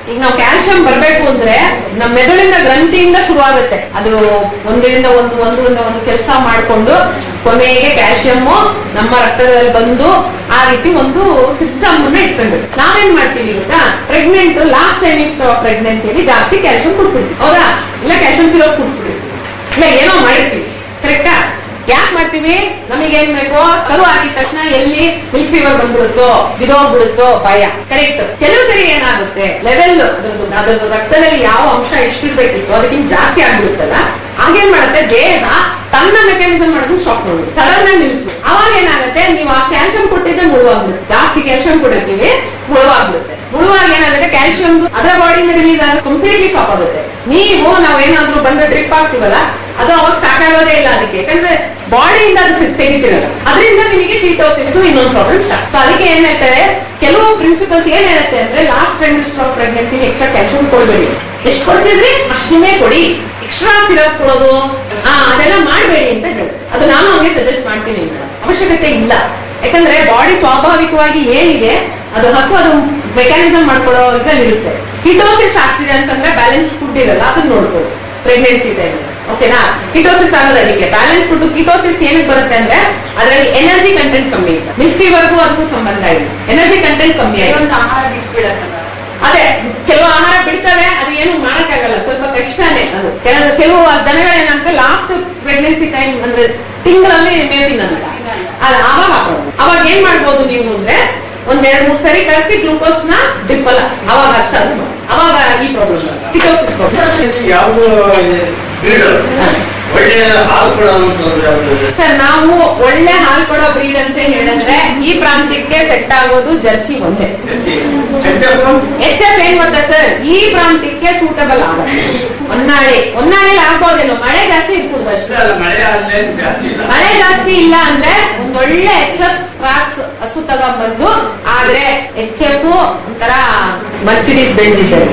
Speaker 13: ಈಗ ನಾವು ಕ್ಯಾಲ್ಸಿಯಂ ಬರ್ಬೇಕು ಅಂದ್ರೆ ನಮ್ಮ ಮೆದುಳಿನ ಗ್ರಂಥಿಯಿಂದ ಶುರು ಆಗುತ್ತೆ ಅದು ಒಂದರಿಂದ ಒಂದು ಒಂದರಿಂದ ಒಂದು ಕೆಲಸ ಮಾಡ್ಕೊಂಡು ಕೊನೆಗೆ ಕ್ಯಾಲ್ಸಿಯಂ ನಮ್ಮ ರಕ್ತದಲ್ಲಿ ಬಂದು ಆ ರೀತಿ ಒಂದು ಸಿಸ್ಟಮ್ ಅನ್ನ ಇಟ್ಕೊಂಡಿರುತ್ತೆ ನಾವೇನ್ ಮಾಡ್ತೀವಿ ಗೊತ್ತಾ ಪ್ರೆಗ್ನೆಂಟ್ ಲಾಸ್ಟ್ ಟೈಮಿಂಗ್ಸ್ ಪ್ರೆಗ್ನೆನ್ಸಿಯಲ್ಲಿ ಜಾಸ್ತಿ ಕ್ಯಾಲ್ಸಿಯಂ ಕೊಡ್ತಿರ್ತೀವಿ ಹೌದಾ ಇಲ್ಲ ಕ್ಯಾಲ್ಸಿಯಂ ಸಿರೋಪ್ ಕುಡಿಸ್ಬಿಡ್ತೀವಿ ಇಲ್ಲ ಏನೋ ಮಾಡಿರ್ತೀವಿ ಕರೆಕ್ಟಾ ಯಾಕೆ ಮಾಡ್ತೀವಿ ನಮಗೇನ್ ಬೇಕು ಕರು ಹಾಕಿದ ತಕ್ಷಣ ಎಲ್ಲಿ ಮಿಲ್ಕ್ ಫೀವರ್ ಬಂದ್ಬಿಡುತ್ತೋ ಬಿದೋಗ್ಬಿಡುತ್ತೋ ಭಯ ಕರೆಕ್ಟ್ ಕೆಲವು ಸರಿ ಏನಾಗುತ್ತೆ ಲೆವೆಲ್ ಅದ್ರದ್ದು ಅದ್ರದ್ದು ರಕ್ತದಲ್ಲಿ ಯಾವ ಅಂಶ ಎಷ್ಟಿರ್ಬೇಕಿತ್ತು ಅದಕ್ಕಿಂತ ಜಾಸ್ತಿ ಆಗ್ಬಿಡುತ್ತಲ್ಲ ಆಗೇನ್ ಮಾಡುತ್ತೆ ದೇಹ ತನ್ನ ಮೆಕ್ಯಾನಿಸಮ್ ಮಾಡೋದು ಸ್ಟಾಪ್ ಮಾಡ್ಬಿಡುತ್ತೆ ಸಡನ್ ಆಗಿ ನಿಲ್ಸ್ಬಿಟ್ಟು ಅವಾಗ ಏನಾಗುತ್ತೆ ನೀವು ಆ ಕ್ಯಾಲ್ಸಿಯಂ ಕೊಟ್ಟಿದ್ದೆ ಮುಳುವಾಗ್ಬಿಡುತ್ತೆ ಜಾಸ್ತಿ ಕ್ಯಾಲ್ಸಿಯಂ ಕೊಡಿರ್ತೀವಿ ಮುಳುವಾಗ್ಬಿಡುತ್ತೆ ಮುಳುವಾಗ ಏನಾಗುತ್ತೆ ಕ್ಯಾಲ್ಸಿಯಂ ಅದರ ಬಾಡಿಯಿಂದ ರಿಲೀಸ್ ಆಗ ಕಂಪ್ಲೀಟ್ಲಿ ಸ್ಟಾಪ್ ಆಗುತ್ತೆ ನೀವು ನಾವೇನಾದ್ರೂ ಬಂದ ಡ್ರಿಪ್ ಆಗ್ತೀವಲ್ಲ ಅದು ಅವಾಗ ಸಾಕಾಗೋದೇ ಇಲ್ಲ ಅದಕ್ಕೆ ಯಾಕಂದ್ರೆ ಬಾಡಿಯಿಂದ ಅದು ತೆಗಿತಿರಲ್ಲ ಅದರಿಂದ ನಿಮಗೆ ಕೀಟೋಸಿಸ್ ಇನ್ನೊಂದು ಪ್ರಾಬ್ಲಮ್ ಸ್ಟಾರ್ಟ್ ಸೊ ಅದಕ್ಕೆ ಏನ್ ಹೇಳ್ತಾರೆ ಕೆಲವು ಪ್ರಿನ್ಸಿಪಲ್ಸ್ ಏನ್ ಹೇಳುತ್ತೆ ಅಂದ್ರೆ last trimester of pregnancy extra calcium ಕೊಡ್ಬೇಡಿ ಎಷ್ಟು ಕೊಡ್ತಿದ್ರಿ ಅಷ್ಟನ್ನೇ ಕೊಡಿ ಎಕ್ಸ್ಟ್ರಾ ಸಿರಪ್ ಕೊಡೋದು ಆ ಅದೆಲ್ಲ ಮಾಡಬೇಡಿ ಅಂತ ಹೇಳಿ ಅದು ನಾನು ಅವ್ರಿಗೆ ಸಜೆಸ್ಟ್ ಮಾಡ್ತೀನಿ ಮೇಡಮ್ ಅವಶ್ಯಕತೆ ಇಲ್ಲ ಯಾಕಂದ್ರೆ ಬಾಡಿ ಸ್ವಾಭಾವಿಕವಾಗಿ ಏನಿದೆ ಅದು ಹಸು ಅದು ಮೆಕ್ಯಾನಿಸಮ್ ಮಾಡ್ಕೊಳ್ಳೋ ಇದ್ರಲ್ಲಿ ಇರುತ್ತೆ ಕಿಟೋಸಿಸ್ ಆಗ್ತಿದೆ ಅಂತಂದ್ರೆ ಬ್ಯಾಲೆನ್ಸ್ ಫುಡ್ ಇರಲ್ಲ ಅದನ್ನ ನೋಡ್ಬೋದು ಪ್ರೆಗ್ನೆನ್ಸಿ ಟೈಮ್ ಓಕೆನಾ ಕಿಟೋಸಿಸ್ ಆಗೋದು ಅದಕ್ಕೆ ಬ್ಯಾಲೆನ್ಸ್ ಫುಡ್ ಕಿಟೋಸಿಸ್ ಏನಕ್ಕೆ ಬರುತ್ತೆ ಅಂದ್ರೆ ಅದರಲ್ಲಿ ಎನರ್ಜಿ ಕಂಟೆಂಟ್ ಕಮ್ಮಿ ಇದೆ ಮಿಲ್ಕ್ ಫೀವರ್ಗೂ ಅದಕ್ಕೂ ಸಂಬಂಧ ಇಲ್ಲ ಎನರ್ಜಿ ಕಂಟೆಂಟ್ ಕಮ್ಮಿ ಆಗಿದೆ
Speaker 2: ಒಂದು ಆಹಾರ ಬಿಡಿಸ್ಬಿಡತ್ತಲ್ಲ
Speaker 13: ಅದೇ ಕೆಲವು ಆಹಾರ ಬಿಡ್ತವೆ ಅದು ಏನು ಮಾಡಕ್ಕಾಗಲ್ಲ ಸ್ವಲ್ಪ ಕಷ್ಟನೇ ಅದು ಕೆಲವು ಕೆಲವು ದನಗಳು ಏನಂತ ಲಾಸ್ಟ್ ಪ್ರೆಗ್ನೆನ್ಸಿ ಟೈಮ್ ಅಂದ್ರೆ ತಿಂಗಳಲ್ಲಿ ಮೇವು ತಿನ್ನಲ್ಲ ಅದು ಆವಾಗ ಹಾಕೋದು ಅವಾಗ ಏನ್ ಮಾಡ್ಬೋದು ನೀವು ಅಂದ್ರೆ ಒಂದ್ ಎರಡ್ ಮೂರ್ ಸರಿ ಕಲಸಿ ಗ್ಲೂಕೋಸ್ ನ ಡಿಪ್ಪಲ್ಲ ಅವಾಗ ಅಷ್ಟ ಅದು ಮಾಡಿ. ಅವಾಗ ಈ ಪ್ರಾಬ್ಲಮ್ ಕಿಟೋಸಿಸ್ ಪ್ರಾಬ್ಲಮ್
Speaker 14: ಯಾವ್ದು ಬ್ರೀಡರ್ ಒಳ್ಳೆ ಹಾಲು ಕೊಡೋದು ಯಾವ್ದು
Speaker 13: ಸರ್ ನಾವು ಒಳ್ಳೆ ಹಾಲು ಕೊಡೋ ಬ್ರೀಡ್ ಅಂತ ಹೇಳಿದ್ರೆ ಈ ಪ್ರಾಂತ್ಯಕ್ಕೆ ಸೆಟ್ ಆಗೋದು ಜರ್ಸಿ ಒಂದೇ ಎಚ್ ಎಫ್ ಏನ್ ಗೊತ್ತಾ ಸರ್ ಈ ಪ್ರಾಂತ್ಯಕ್ಕೆ ಸೂಟಬಲ್ ಆಗುತ್ತೆ ಹೊನ್ನಾಳಿ ಹೊನ್ನಾಳಿ ಆಗ್ಬೋದೇನೋ ಮಳೆ ಜಾಸ್ತಿ ಇರ್ಕೂಡ್ದು ಅಷ್ಟೇ
Speaker 14: ಮಳೆ ಆದ್ಮೇಲೆ ಜಾಸ್ತಿ ಇಲ್ಲ
Speaker 13: ಮಳೆ ಜಾಸ್ತಿ ಇಲ್ಲ ಅಂದ್ರೆ ಒಂದೊಳ್ಳೆ ಎಚ್ ಎಫ್ ಕ್ರಾಸ್ ಹಸು ತಗೊಂಡ್ಬಂದು ಆದ್ರೆ ಎಚ್ ಎಫ್ ಒಂಥರ ಮರ್ಸಿಡೀಸ್ ಬೆಳೆದಿದ್ದಾರೆ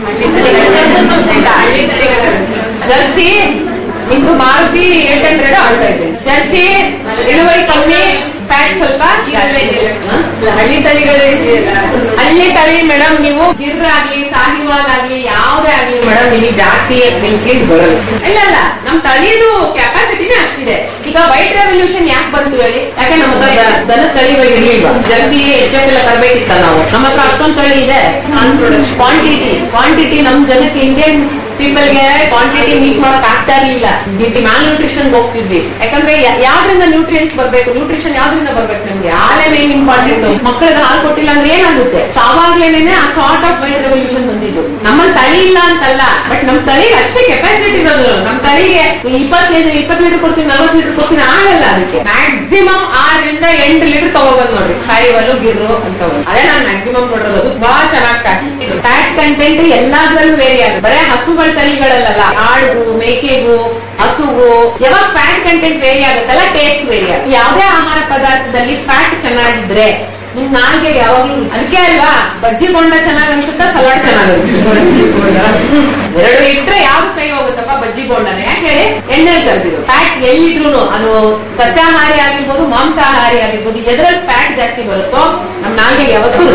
Speaker 13: ಜರ್ಸಿ ನಿಮ್ದು ಮಾರುತಿ ಏಟ್ ಹಂಡ್ರೆಡ್ ಆಳ್ತಾ ಇದೆ ಜರ್ಸಿ ಇಳುವರಿ ಕಮ್ಮಿ ಫ್ಯಾಟ್ ಸ್ವಲ್ಪ ಜಾಸ್ತಿ.
Speaker 2: ಹಳ್ಳಿ ತಳಿಗಳು ಇದೆಯಲ್ಲ
Speaker 13: ಹಳ್ಳಿ ತಳಿ ಮೇಡಮ್ ನೀವು ಗಿರ್ ಆಗ್ಲಿ ಸಾಹಿವಾಲ್ ಆಗ್ಲಿ ಯಾವ್ದೇ ಆಗ್ಲಿ ಮೇಡಮ್ ನಿಮಗೆ ಜಾಸ್ತಿ ಮಿಲ್ಕೇಜ್ ಬರಲ್ಲ ಇಲ್ಲ ಇಲ್ಲ ನಮ್ ತಳಿದು ಕೆಪಾಸಿಟಿನೇ ಅಷ್ಟಿದೆ ಈಗ ವೈಟ್ ರೆವಲ್ಯೂಷನ್ ಯಾಕೆ ಬಂತು ಹೇಳಿ ಯಾಕೆ ನಮ್ಮ ಹತ್ರ ದ- ದನದ ತಳಿಗಳು ಇರ್ಲಿಲ್ವಾ ಜರ್ಸಿ ಎಚ್ ಎಫ್ ಎಲ್ಲ ತರಬೇಕಿತ್ತ ನಾವು ನಮ್ಮ ಹತ್ರ ಅಷ್ಟೊಂದು ತಳಿ ಇದೆ ಕ್ವಾಂಟಿಟಿ ಕ್ವಾಂಟಿಟಿ ನಮ್ ಜನಕ್ಕೆ ಇಂಡಿಯನ್ ಪೀಪಲ್ಗೆ ಕ್ವಾಂಟಿಟಿ ಮೀಟ್ ಮಾಡಕ್ ಆಗ್ತಾ ಇರ್ಲಿಲ್ಲ ಮ್ಯಾಲ್ ನ್ಯೂಟ್ರಿಷನ್ ಹೋಗ್ತಿದ್ವಿ ಯಾಕಂದ್ರೆ ಯಾ- ಯಾವ್ದ್ರಿಂದ ನ್ಯೂಟ್ರಿಯನ್ಸ್ ಬರ್ಬೇಕು ನ್ಯೂಟ್ರಿಷನ್ ಯಾವ್ದ್ರಿಂದ ಬರ್ಬೇಕು ನಮ್ಗೆ ಹಾಲೇ ಮೇನ್ ಇಂಪಾರ್ಟೆಂಟ್ ಮಕ್ಕಳಿಗೆ ಹಾಲು ಕೊಟ್ಟಿಲ್ಲ ಅಂದ್ರೆ ಏನಾಗುತ್ತೆ ಸಾವಾಗ್ಲೇನೆ ಆ ಥಾಟ್ ಆಫ್ ವೈಟ್ ರೆವಲ್ಯೂಷನ್ ಬಂದಿದ್ದು ನಮ್ಮಲ್ಲಿ ತಳಿ ಇಲ್ಲ ಅಂತಲ್ಲ ಬಟ್ ನಮ್ ತಳಿಗೆ ಅಷ್ಟೇ ಕೆಪಾಸಿಟಿ ಇರೋದು ನಮ್ ತಳಿಗೆ ಇಪ್ಪತ್ ಲೀಟರ್ ಇಪ್ಪತ್ ಲೀಟರ್ ಕೊಡ್ತೀನಿ ನಲ್ವತ್ ಲೀಟರ್ ಕೊಡ್ತೀನಿ ಆಗಲ್ಲ ಅದಕ್ಕೆ ಮ್ಯಾಕ್ಸಿಮಮ್ ಆರರಿಂದ ಎಂಟು ಲೀಟರ್ ತಗೋಬಂದ್ ನೋಡ್ರಿ ಸಾಯಿವಲ್ಲು ಗಿರ್ರು ಅಂತ ಅದೇ ನಾನು ಮ್ಯಾಕ್ಸಿಮಮ್ ನೋಡಿರೋದು ಅದು ಬಹಳ ಚೆನ್ನಾಗಿ ಸಾಕು ಫ್ಯಾಟ್ ಕಂಟೆಂಟ್ ಎಲ್ಲಾದ್ರಲ್ಲೂ ವೇರಿ ಆಗುತ್ತೆ ಬರೇ ಹಸುಗಳ ತಳಿಗಳಲ್ಲ ಆಡುಗು ಮೇಕೆಗೂ ಹಸುವು ಯಾವಾಗ ಫ್ಯಾಟ್ ಕಂಟೆಂಟ್ ವೇರಿ ಆಗುತ್ತಲ್ಲ ಟೇಸ್ಟ್ ವೇರಿ ಆಗುತ್ತೆ ಯಾವುದೇ ಆಹಾರ ಪದಾರ್ಥದಲ್ಲಿ ಫ್ಯಾಟ್ ಚೆನ್ನಾಗಿದ್ರೆ ನಿಮ್ ನಾಲ್ಗೆ ಯಾವಾಗ್ಲೂ ಅದಕ್ಕೆ ಅಲ್ವಾ ಬಜ್ಜಿ ಬೋಂಡ ಚೆನ್ನಾಗ್ ಅನ್ಸುತ್ತಾ ಸಲಾಡ್ ಚೆನ್ನಾಗುತ್ತೆ ಎರಡು ಇಟ್ರೆ ಯಾವ್ದು ಕೈ ಹೋಗುತ್ತಪ್ಪ ಬಜ್ಜಿ ಬೋಂಡನೆ ಯಾಕೆ ಹೇಳಿ ಎಣ್ಣೆ ಕರ್ದಿರು ಫ್ಯಾಟ್ ಎಲ್ಲಿದ್ರು ಅದು ಸಸ್ಯಾಹಾರಿ ಆಗಿರ್ಬೋದು ಮಾಂಸಾಹಾರಿ ಆಗಿರ್ಬೋದು ಎದ್ರಲ್ಲಿ ಫ್ಯಾಟ್ ಜಾಸ್ತಿ ಬರುತ್ತೋ ನಮ್ ನಾಲ್ಗೆ ಯಾವತ್ತೂ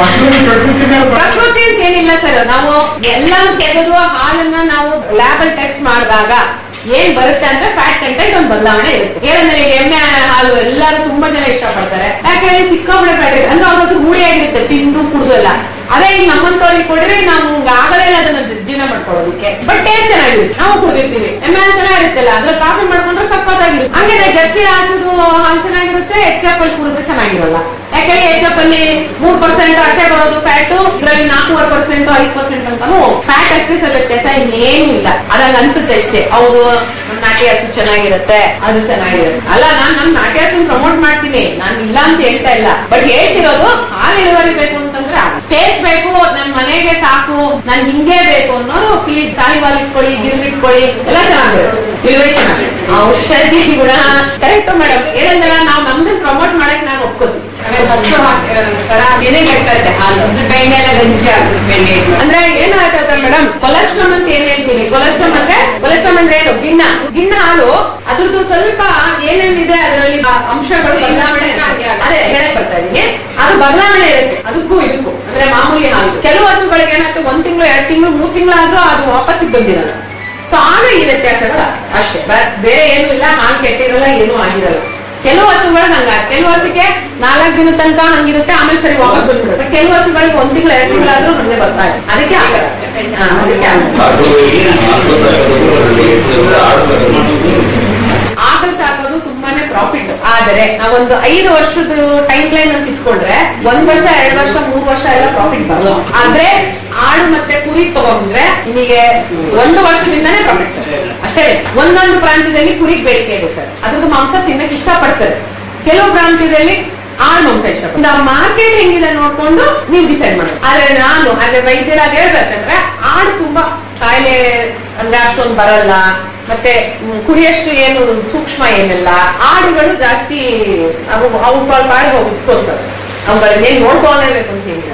Speaker 13: ಪ್ರಕೃತಿ ಅಂತ ಏನಿಲ್ಲ ಸರ್ ನಾವು ಎಲ್ಲಾನು ತೆಗೆದು ಹಾಲನ್ನ ನಾವು ಲ್ಯಾಬ್ ಅಲ್ಲಿ ಟೆಸ್ಟ್ ಮಾಡಿದಾಗ ಏನ್ ಬರುತ್ತೆ ಅಂದ್ರೆ ಫ್ಯಾಟ್ ಕಂಟೆಂಟ್ ಒಂದು ಬದಲಾವಣೆ ಇರುತ್ತೆ ಏನಂದ್ರೆ ಈಗ ಎಮ್ಮೆ ಹಾಲು ಎಲ್ಲರೂ ತುಂಬಾ ಜನ ಇಷ್ಟಪಡ್ತಾರೆ ಯಾಕಂದ್ರೆ ಸಿಕ್ಕಾಪಟ್ಟೆ ಫ್ಯಾಟ್ ಇದೆ ಅಂದ್ರೆ ಅವ್ರ ಹತ್ರ ರೂಢಿಯಾಗಿರುತ್ತೆ ತಿಂದು ಕುಡ್ದು ಎಲ್ಲ ಅದೇ ಈಗ ನಮ್ಮಂತವ್ರಿಗೆ ಕೊಡ್ರೆ ನಾವು ಆಗಲೇ ಇಲ್ಲ ಅದನ್ನ ಜೀರ್ಣ ಮಾಡ್ಕೊಳ್ಳೋದಕ್ಕೆ ಬಟ್ ಟೇಸ್ಟ್ ಚೆನ್ನಾಗಿರುತ್ತೆ ನಾವು ಕುಡಿದಿರ್ತೀವಿ ಎಮ್ಮೆ ಹಾಲು ಚೆನ್ನಾಗಿರುತ್ತಲ್ಲ ಅದ್ರ ಕಾಫಿ ಮಾಡ್ಕೊಂಡ್ರೆ ಸಕ್ಕತ್ತಾಗಿರುತ್ತೆ ಹಂಗೆ ಜರ್ಸಿ ಹಾಸದು ಹಾಲು ಚೆನ್ನಾಗಿರುತ್ತೆ ಎಚ್ ಎಫ್ ಅಲ್ಲಿ ಕುಡಿದ್ರೆ ಚೆನ್ನಾಗಿರಲ್ಲ ಯಾಕಂದ್ರೆ ಎಚ್ ಎಫ್ ಅಲ್ಲಿ ಮೂರ್ ಪರ್ಸೆಂಟ್ ಅಷ್ಟೇ ಬರೋದು ಫ್ಯಾಟ್ ಇದ್ರಲ್ಲಿ ನಾಲ್ಕೂವರೆ ಪರ್ಸೆಂಟ್ ಐದು ಪರ್ಸೆಂಟ್ ಅಂತಾನು ಫ್ಯಾಟ್ ಅಷ್ಟೇ ಸ್ವಲ್ಪ ವ್ಯತ್ಯಾಸ ಇನ್ನೇನು ಇಲ್ಲ ಅದಂಗ ಅನ್ಸುತ್ತೆ ಅಷ್ಟೇ ಅವರು ನಮ್ ನಾಟಿ ಹಸು ಚೆನ್ನಾಗಿರುತ್ತೆ ಅದು ಚೆನ್ನಾಗಿರುತ್ತೆ ಅಲ್ಲ ನಾನ್ ನಮ್ ನಾಟಿ ಹಸು ಪ್ರಮೋಟ್ ಮಾಡ್ತೀನಿ ನಾನ್ ಇಲ್ಲ ಅಂತ ಹೇಳ್ತಾ ಇಲ್ಲ ಬಟ್ ಹೇಳ್ತಿರೋದು ಹಾಲು ಇಳುವರಿ ಬೇಕು ಅಂತಂದ್ರೆ ಟೇಸ್ಟ್ ಬೇಕು ನನ್ ಮನೆಗೆ ಸಾಕು ನನ್ ಹಿಂಗೆ ಬೇಕು ಅನ್ನೋರು ಪ್ಲೀಸ್ ಸಾಲಿವಾಲ್ ಇಟ್ಕೊಳ್ಳಿ ಗಿರ್ ಇಟ್ಕೊಳ್ಳಿ ಎಲ್ಲ ಚೆನ್ನಾಗಿರುತ್ತೆ ಇಳುವರಿ ಚೆನ್ನಾಗಿರುತ್ತೆ ಔಷಧಿ ಗುಣ ಕರೆಕ್ಟ್ ಮೇಡಮ್ ಏನಂದ್ರೆ ನಾವು ನಮ್ದನ್ನ ಪ್ರಮೋಟ್ ಮಾಡಕ್ ನಾನು ಒಪ್ಕೋತೀನಿ
Speaker 2: ಹಸು ತರ ಬೆನೆ ಕಟ್ಟತ್ತೆ ಹಾಲು ಬೆಣ್ಣೆ ಎಲ್ಲ ಗಂಜಿ ಆಗುತ್ತೆ ಬೆಣ್ಣೆ ಇಟ್ಟು.
Speaker 13: ಅಂದ್ರೆ ಏನಾಗುತ್ತೆ ಮೇಡಮ್ ಕೊಲೆಸ್ಟ್ರಾಮ್ ಅಂತ ಏನ್ ಹೇಳ್ತೀವಿ ಕೊಲೆಸ್ಟ್ರಾಮ್ ಅಂದ್ರೆ ಕೊಲೆಸ್ಟ್ರಾಮ್ ಅಂದ್ರೆ ಏನು ಗಿಣ್ಣ ಗಿಣ್ಣ ಹಾಲು ಅದ್ರದ್ದು ಸ್ವಲ್ಪ ಏನೇನಿದೆ ಅದರಲ್ಲಿ ಅಂಶಗಳು ಬದಲಾವಣೆ ಅದೇ ಹೇಳಕ್ ಬರ್ತಾ ಇದೀನಿ ಅದು ಬದಲಾವಣೆ ಇರುತ್ತೆ ಅದಕ್ಕೂ ಇದಕ್ಕೂ ಅಂದ್ರೆ ಮಾಮೂಲಿ ಹಾಲು ಕೆಲವು ಹಸುಗಳಿಗೆ ಏನಾಗುತ್ತೆ ಒಂದ್ ತಿಂಗಳು ಎರಡ್ ತಿಂಗಳು ಮೂರ್ ತಿಂಗಳಾದ್ರೂ ಅದು ವಾಪಸ್ ಬಂದಿರಲ್ಲ ಸೊ ಆಗ ಈ ವ್ಯತ್ಯಾಸಗಳು ಅಷ್ಟೇ ಬ- ಬೇರೆ ಏನು ಇಲ್ಲ ಹಾಲು ಕೆಟ್ಟಿರಲ್ಲ ಏನೂ ಆಗಿರಲ್ಲ ಕೆಲವು ಹಸುಗಳು ಹಂಗ ಕೆಲವು ಹಸುಗೆ ನಾಲ್ಕು ದಿನ ತನಕ ಹಂಗಿರುತ್ತೆ ಆಮೇಲೆ ಸರಿ ವಾಪಸ್ ಬಂದ್ಬಿಡುತ್ತೆ ಬಟ್ ಕೆಲವು ಹಸುಗಳಿಗೆ ಒಂದ್ ತಿಂಗಳು ಎರಡು ತಿಂಗಳಾದ್ರೂ ಹಂಗೆ ಬರ್ತಾ ಇದೆ ಅದಕ್ಕೆ ಆಗಲ್ಲ ಹಾ, ಅದಕ್ಕೆ ಆಗಲ್ಲ ಆಕಳು ಸಾಕೋದು ತುಂಬಾನೇ ಪ್ರಾಫಿಟ್ ಆದರೆ ನಾವೊಂದು ಐದು ವರ್ಷದ ಟೈಮ್ ಲೈನ್ ಅಂತ ಇಟ್ಕೊಂಡ್ರೆ ಒಂದ್ ವರ್ಷ ಎರಡ್ ವರ್ಷ ಮೂರ್ ವರ್ಷ ಎಲ್ಲ ಪ್ರಾಫಿಟ್ ಬರಲ್ಲ ಆದ್ರೆ ಆಡು ಮತ್ತೆ ಕುರಿ ತಗೊಂಡ್ರೆ ನಿಮಗೆ ಒಂದು ವರ್ಷದಿಂದಾನೇ ಪ್ರಾಫಿಟ್ ಅಷ್ಟೇ ಒಂದೊಂದು ಪ್ರಾಂತ್ಯದಲ್ಲಿ ಕುರಿಗೆ ಬೇಡಿಕೆ ಇದೆ ಸರ್ ಅದ್ರದ್ದು ಮಾಂಸ ತಿನ್ನಕ್ ಇಷ್ಟಪಡ್ತಾರೆ ಕೆಲವು ಪ್ರಾಂತ್ಯದಲ್ಲಿ ಆಳ್ ಮಾಂಸ ಇಷ್ಟಪಡ್ತಾರೆ ಮಾರ್ಕೆಟ್ ಹೆಂಗಿದೆ ನೋಡ್ಕೊಂಡು ನೀವು ಡಿಸೈಡ್ ಮಾಡಿ ಆದ್ರೆ ನಾನು ಅದೇ ವೈದ್ಯರಾಗಿ ಹೇಳ್ಬೇಕಂದ್ರೆ ಆಡು ತುಂಬಾ ಕಾಯಿಲೆ ಅಂದ್ರೆ ಅಷ್ಟೊಂದು ಬರಲ್ಲ ಮತ್ತೆ ಮ್, ಕುರಿಯಷ್ಟು ಏನು ಸೂಕ್ಷ್ಮ ಏನಿಲ್ಲ ಆಡುಗಳು ಜಾಸ್ತಿ ಅವು ಅವು ಪಾಡಿಗೆ ಹೋಗಿ ಉತ್ಕೊಂತವೆ ಅವುಗಳನ್ನೇನು ನೋಡ್ಕೊಳ್ಳೇಬೇಕು ಅಂತ ಹೇಳಿಲ್ಲ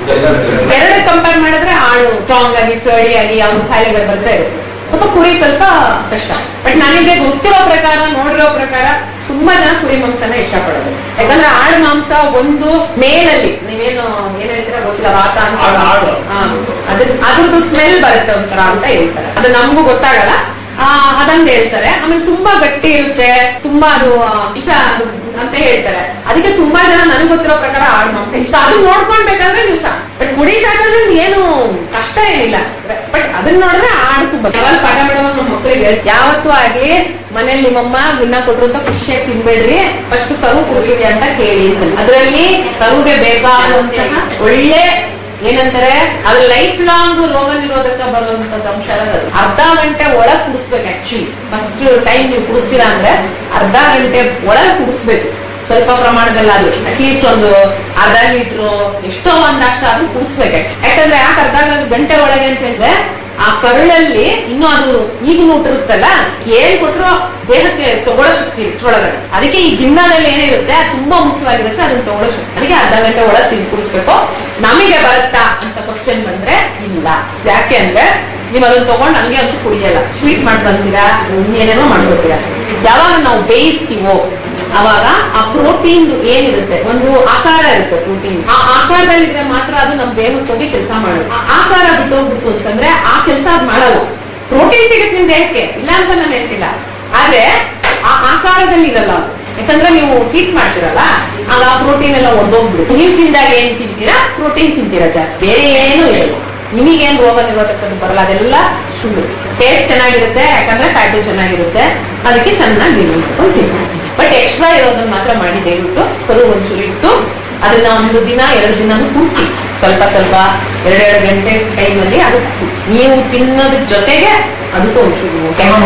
Speaker 13: ಎರಡು ಕಂಪೇರ್ ಮಾಡಿದ್ರೆ ಆಡು ಸ್ಟ್ರಾಂಗ್ ಆಗಿ ಸ್ಟಡಿ ಆಗಿ ಯಾವ ಕಾಯಿಲೆಗಳು ಬರ್ತಾ ಇರುತ್ತೆ ಸ್ವಲ್ಪ ಕುರಿ ಸ್ವಲ್ಪ ಕಷ್ಟ ಬಟ್ ನನಗೆ ಗೊತ್ತಿರೋ ಪ್ರಕಾರ ನೋಡಿರೋ ಪ್ರಕಾರ ತುಂಬಾ ಜನ ಕುರಿ ಮಾಂಸನ ಇಷ್ಟಪಡೋದು ಯಾಕಂದ್ರೆ ಆಡು ಮಾಂಸ ಒಂದು ಮೇಲಲ್ಲಿ ನೀವೇನು ಏನ್ ಹೇಳ್ತೀರಾ ಗೊತ್ತಿಲ್ಲ ವಾತ ಅಂತ ಹಾ. ಅದ್ರ ಅದ್ರದ್ದು ಸ್ಮೆಲ್ ಬರುತ್ತೆ ಒಂಥರ ಅಂತ ಹೇಳ್ತಾರೆ ಅದು ನಮಗೂ ಗೊತ್ತಾಗಲ್ಲ ಆ, ಅದಂತ ಹೇಳ್ತಾರೆ ಆಮೇಲೆ ತುಂಬಾ ಗಟ್ಟಿ ಇರುತ್ತೆ ತುಂಬಾ ಅದು ಆ, ಇಷ್ಟ ಅದು ಅಂತ ಹೇಳ್ತಾರೆ ಅದಕ್ಕೆ ತುಂಬಾ ಜನ ನನಗೆ ಗೊತ್ತಿರೋ ಪ್ರಕಾರ ಆಡು ಮಾಂಸ ಇಷ್ಟ ಅದನ್ನ ನೋಡ್ಕೊಂಡ್ಬೇಕಂದ್ರೆ ನೀವು ಸಾ ಬಟ್ ಕುಡಿ ಸಾಕೋದ್ರಿಂದ ಏನು ಕಷ್ಟ ಏನಿಲ್ಲ ಬಟ್ ಅದನ್ನ ನೋಡಿದ್ರೆ ಆಡು ತುಂಬಾ ಯಾವಾಗ ಪಾಠ ಮಾಡೋ ನಮ್ಮ ಮಕ್ಕಳಿಗೆ ಯಾವತ್ತೂ ಆಗಿ ಮನೇಲಿ ನಿಮ್ಮಮ್ಮ ಗುನ್ನ ಕೊಟ್ರು ಅಂತ ಖುಷಿಯಾಗಿ ತಿನ್ಬೇಡ್ರಿ ಫಸ್ಟ್ ಕರು ಕುಡಿಯಿರಿ ಅಂತ ಕೇಳಿ ಅದರಲ್ಲಿ ಕರುಗೆ ಬೇಕಾದಂತಹ ಒಳ್ಳೆ ಏನಂತಾರೆ ಅದು ಲೈಫ್ ಲಾಂಗ್ ರೋಗ ನಿರೋಧಕ ಬರುವಂತದ್ದು ಅಂಶ ಅದು. ಅರ್ಧ ಗಂಟೆ ಒಳಗ್ ಕುಡಿಸ್ಬೇಕು ಆಕ್ಚುಲಿ ಫಸ್ಟ್ ಟೈಮ್ ನೀವು ಕುಡಿಸ್ತೀರಾ ಅಂದ್ರೆ ಅರ್ಧ ಗಂಟೆ ಒಳಗ್ ಕುಡಿಸ್ಬೇಕು ಸ್ವಲ್ಪ ಪ್ರಮಾಣದಲ್ಲಿ ಅದು ಅಟ್ಲೀಸ್ಟ್ ಒಂದು ಅರ್ಧ ಲೀಟ್ರು ಎಷ್ಟೋ ಒಂದಷ್ಟು ಆದ್ರೂ ಕುಡಿಸ್ಬೇಕು ಯಾಕಂದ್ರೆ ಯಾಕೆ ಅರ್ಧ ಗಂಟೆ ಒಳಗೆ ಅಂತ ಹೇಳಿದ್ರೆ ಆ ಕರುಳಲ್ಲಿ ಇನ್ನೂ ಅದು ಈಗ ಇರುತ್ತಲ್ಲ ಏನ್ ಕೊಟ್ರು ದೇಹಕ್ಕೆ ತಗೊಳ್ಳೋ ಶಕ್ತಿ ಇರುತ್ತೆ ಒಳಗಡೆ ಅದಕ್ಕೆ ಈ ಗಿಣ್ಣದಲ್ಲಿ ಏನಿರುತ್ತೆ ಅದು ತುಂಬಾ ಮುಖ್ಯವಾಗಿರುತ್ತೆ ಅದನ್ನ ತಗೊಳ್ಳೋ ಶಕ್ತಿ ಅದಕ್ಕೆ ಅರ್ಧ ಗಂಟೆ ಒಳಗೆ ತಿಂದು ಕುಡಿಸ್ಬೇಕು ನಮಗೆ ಬರುತ್ತಾ ಅಂತ ಕ್ವಶನ್ ಬಂದ್ರೆ ಇಲ್ಲ ಯಾಕೆ ಅಂದ್ರೆ ನೀವು ಅದನ್ನ ತಗೊಂಡು ಹಂಗೆ ಅಂತೂ ಕುಡಿಯಲ್ಲ ಸ್ವೀಟ್ ಮಾಡ್ಕೊಂತೀರಾ ಏನೇನೋ ಮಾಡ್ಕೋತೀರಾ ಯಾವಾಗ ನಾವು ಬೇಯಿಸ್ತೀವೋ ಅವಾಗ ಆ ಪ್ರೋಟೀನ್ ಏನಿರುತ್ತೆ ಒಂದು ಆಕಾರ ಇರುತ್ತೆ ಪ್ರೋಟೀನ್ ಆ ಆಕಾರದಲ್ಲಿ ಇದ್ರೆ ಮಾತ್ರ ಅದು ನಮ್ಮ ದೇಹಕ್ಕೆ ಹೋಗಿ ಕೆಲಸ ಮಾಡೋದು ಆ ಆಕಾರ ಬಿಟ್ಟು ಹೋಗ್ಬಿಟ್ಟು ಅಂತಂದ್ರೆ ಆ ಕೆಲಸ ಅದು ಮಾಡಲ್ಲ ಪ್ರೋಟೀನ್ ಸಿಗುತ್ತೆ ನಿಮ್ ದೇಹಕ್ಕೆ ಇಲ್ಲ ಅಂತ ನಾನು ಹೇಳ್ತಿಲ್ಲ ಆದ್ರೆ ಆ ಆಕಾರದಲ್ಲಿ ಇರಲ್ಲ ಅದು ಯಾಕಂದ್ರೆ ನೀವು ಹೀಟ್ ಮಾಡ್ತೀರಲ್ಲ ಆಗ ಆ ಪ್ರೋಟೀನ್ ಎಲ್ಲ ಒಡೆದೋಗ್ಬಿಡುತ್ತೆ ನೀವು ತಿಂದಾಗ ಏನ್ ತಿಂತೀರಾ ಪ್ರೋಟೀನ್ ತಿಂತೀರಾ ಜಾಸ್ತಿ ಬೇರೆ ಏನೂ ಇರಲ್ಲ ನಿಮಗೇನ್ ರೋಗ ನಿರೋಧಕ ಬರಲ್ಲ ಅದೆಲ್ಲ ಸುಳ್ಳು ಟೇಸ್ಟ್ ಚೆನ್ನಾಗಿರುತ್ತೆ ಯಾಕಂದ್ರೆ ಫ್ಯಾಟು ಚೆನ್ನಾಗಿರುತ್ತೆ ಅದಕ್ಕೆ ಚೆನ್ನಾಗಿ ತಿನ್ಕೊಂಡು ತಿನ್ನಿ ಬಟ್ ಎಕ್ಸ್ಟ್ರಾ ಇರೋದನ್ನ ಮಾತ್ರ ಮಾಡಿ ದಯವಿಟ್ಟು ಕರು ಒಂಚೂರು ಇಟ್ಟು ಅದನ್ನ ಒಂದು ದಿನ ಎರಡು ದಿನ ಕೂರಿಸಿ ಸ್ವಲ್ಪ ಸ್ವಲ್ಪ ಎರಡೆರಡು ಗಂಟೆ ಟೈಮಲ್ಲಿ ಅದು ಕೂರಿಸಿ ನೀವು ತಿನ್ನೋದ್ರ ಜೊತೆಗೆ ಅದಕ್ಕೂ ಒಂಚೂರು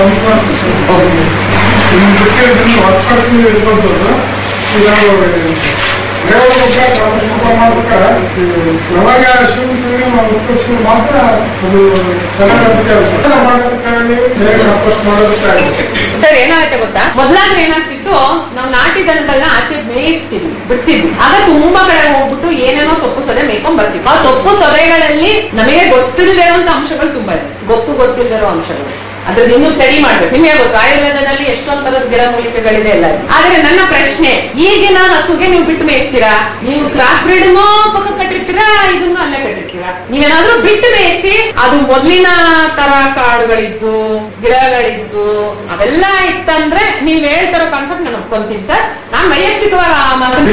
Speaker 15: ಯಾವಾಗ ಶ್ರೀಮಂತರಿಗೆ ಉತ್ಕರ್ಷಣೆ ಮಾತ್ರ ಅದು ಚೆನ್ನಾಗಿ ಮಾಡೋದಕ್ಕಾಗುತ್ತೆ
Speaker 13: ಸರ್ ಏನಾಗುತ್ತೆ ಗೊತ್ತಾ ಮೊದ್ಲಾದ್ರೆ ಏನಾಗ್ತಿತ್ತು ನಾವು ನಾಟಿ ದನಗಳನ್ನ ಆಚೆ ಮೇಯಿಸ್ತೀವಿ ಬಿಡ್ತಿದ್ವಿ ಆಗ ತುಂಬಾ ಕಡೆ ಹೋಗ್ಬಿಟ್ಟು ಏನೇನೋ ಸೊಪ್ಪು ಸೊದೆ ಮೇಯ್ಕೊಂಡ್ ಬರ್ತೀವಿ ಆ ಸೊಪ್ಪು ಸೊದೆಗಳಲ್ಲಿ ನಮಗೆ ಗೊತ್ತಿಲ್ಲದೆ ಇರುವಂತ ಅಂಶಗಳು ತುಂಬಾ ಇದೆ ಗೊತ್ತು ಗೊತ್ತಿಲ್ಲದೆ ಇರೋ ಅಂಶಗಳು ಅದ್ರದ್ದು ಇನ್ನೂ ಸ್ಟಡಿ ಮಾಡ್ಬೇಕು ನಿಮಗೆ ಗೊತ್ತು ಆಯುರ್ವೇದದಲ್ಲಿ ಎಷ್ಟೊಂದ್ ತರದ ಗಿಡಮೂಲಿಕೆಗಳಿದೆ ಎಲ್ಲ ಇದೆ. ಆದ್ರೆ ನನ್ನ ಪ್ರಶ್ನೆ ಈಗಿನ ಹಸುಗೆ ನೀವು ಬಿಟ್ಟು ಮೇಯಿಸ್ತೀರಾ ನೀವು ಕ್ರಾಸ್ ಬ್ರೀಡ್ನೂ ಪಕ್ಕ ಕಟ್ಟಿರ್ತೀರಾ ಇದನ್ನು ಅಲ್ಲೇ ಕಟ್ಟಿರ್ತೀರಾ ನೀವೇನಾದ್ರೂ ಬಿಟ್ಟು ಮೇಯಿಸಿ ಅದು ಮೊದ್ಲಿನ ತರ ಕಾಡುಗಳಿದ್ದು ಗಿಡಗಳಿದ್ದು ಅವೆಲ್ಲ ಇತ್ತಂದ್ರೆ ನೀವ್ ಹೇಳ್ತಿರೋ ಕಾನ್ಸೆಪ್ಟ್ ನಾನು ಒಪ್ಕೊಂತೀನಿ ಸರ್ ನಾನ್ ವೈಯಕ್ತಿಕವಾಗಿ ಆ ಮಾತನ್ನ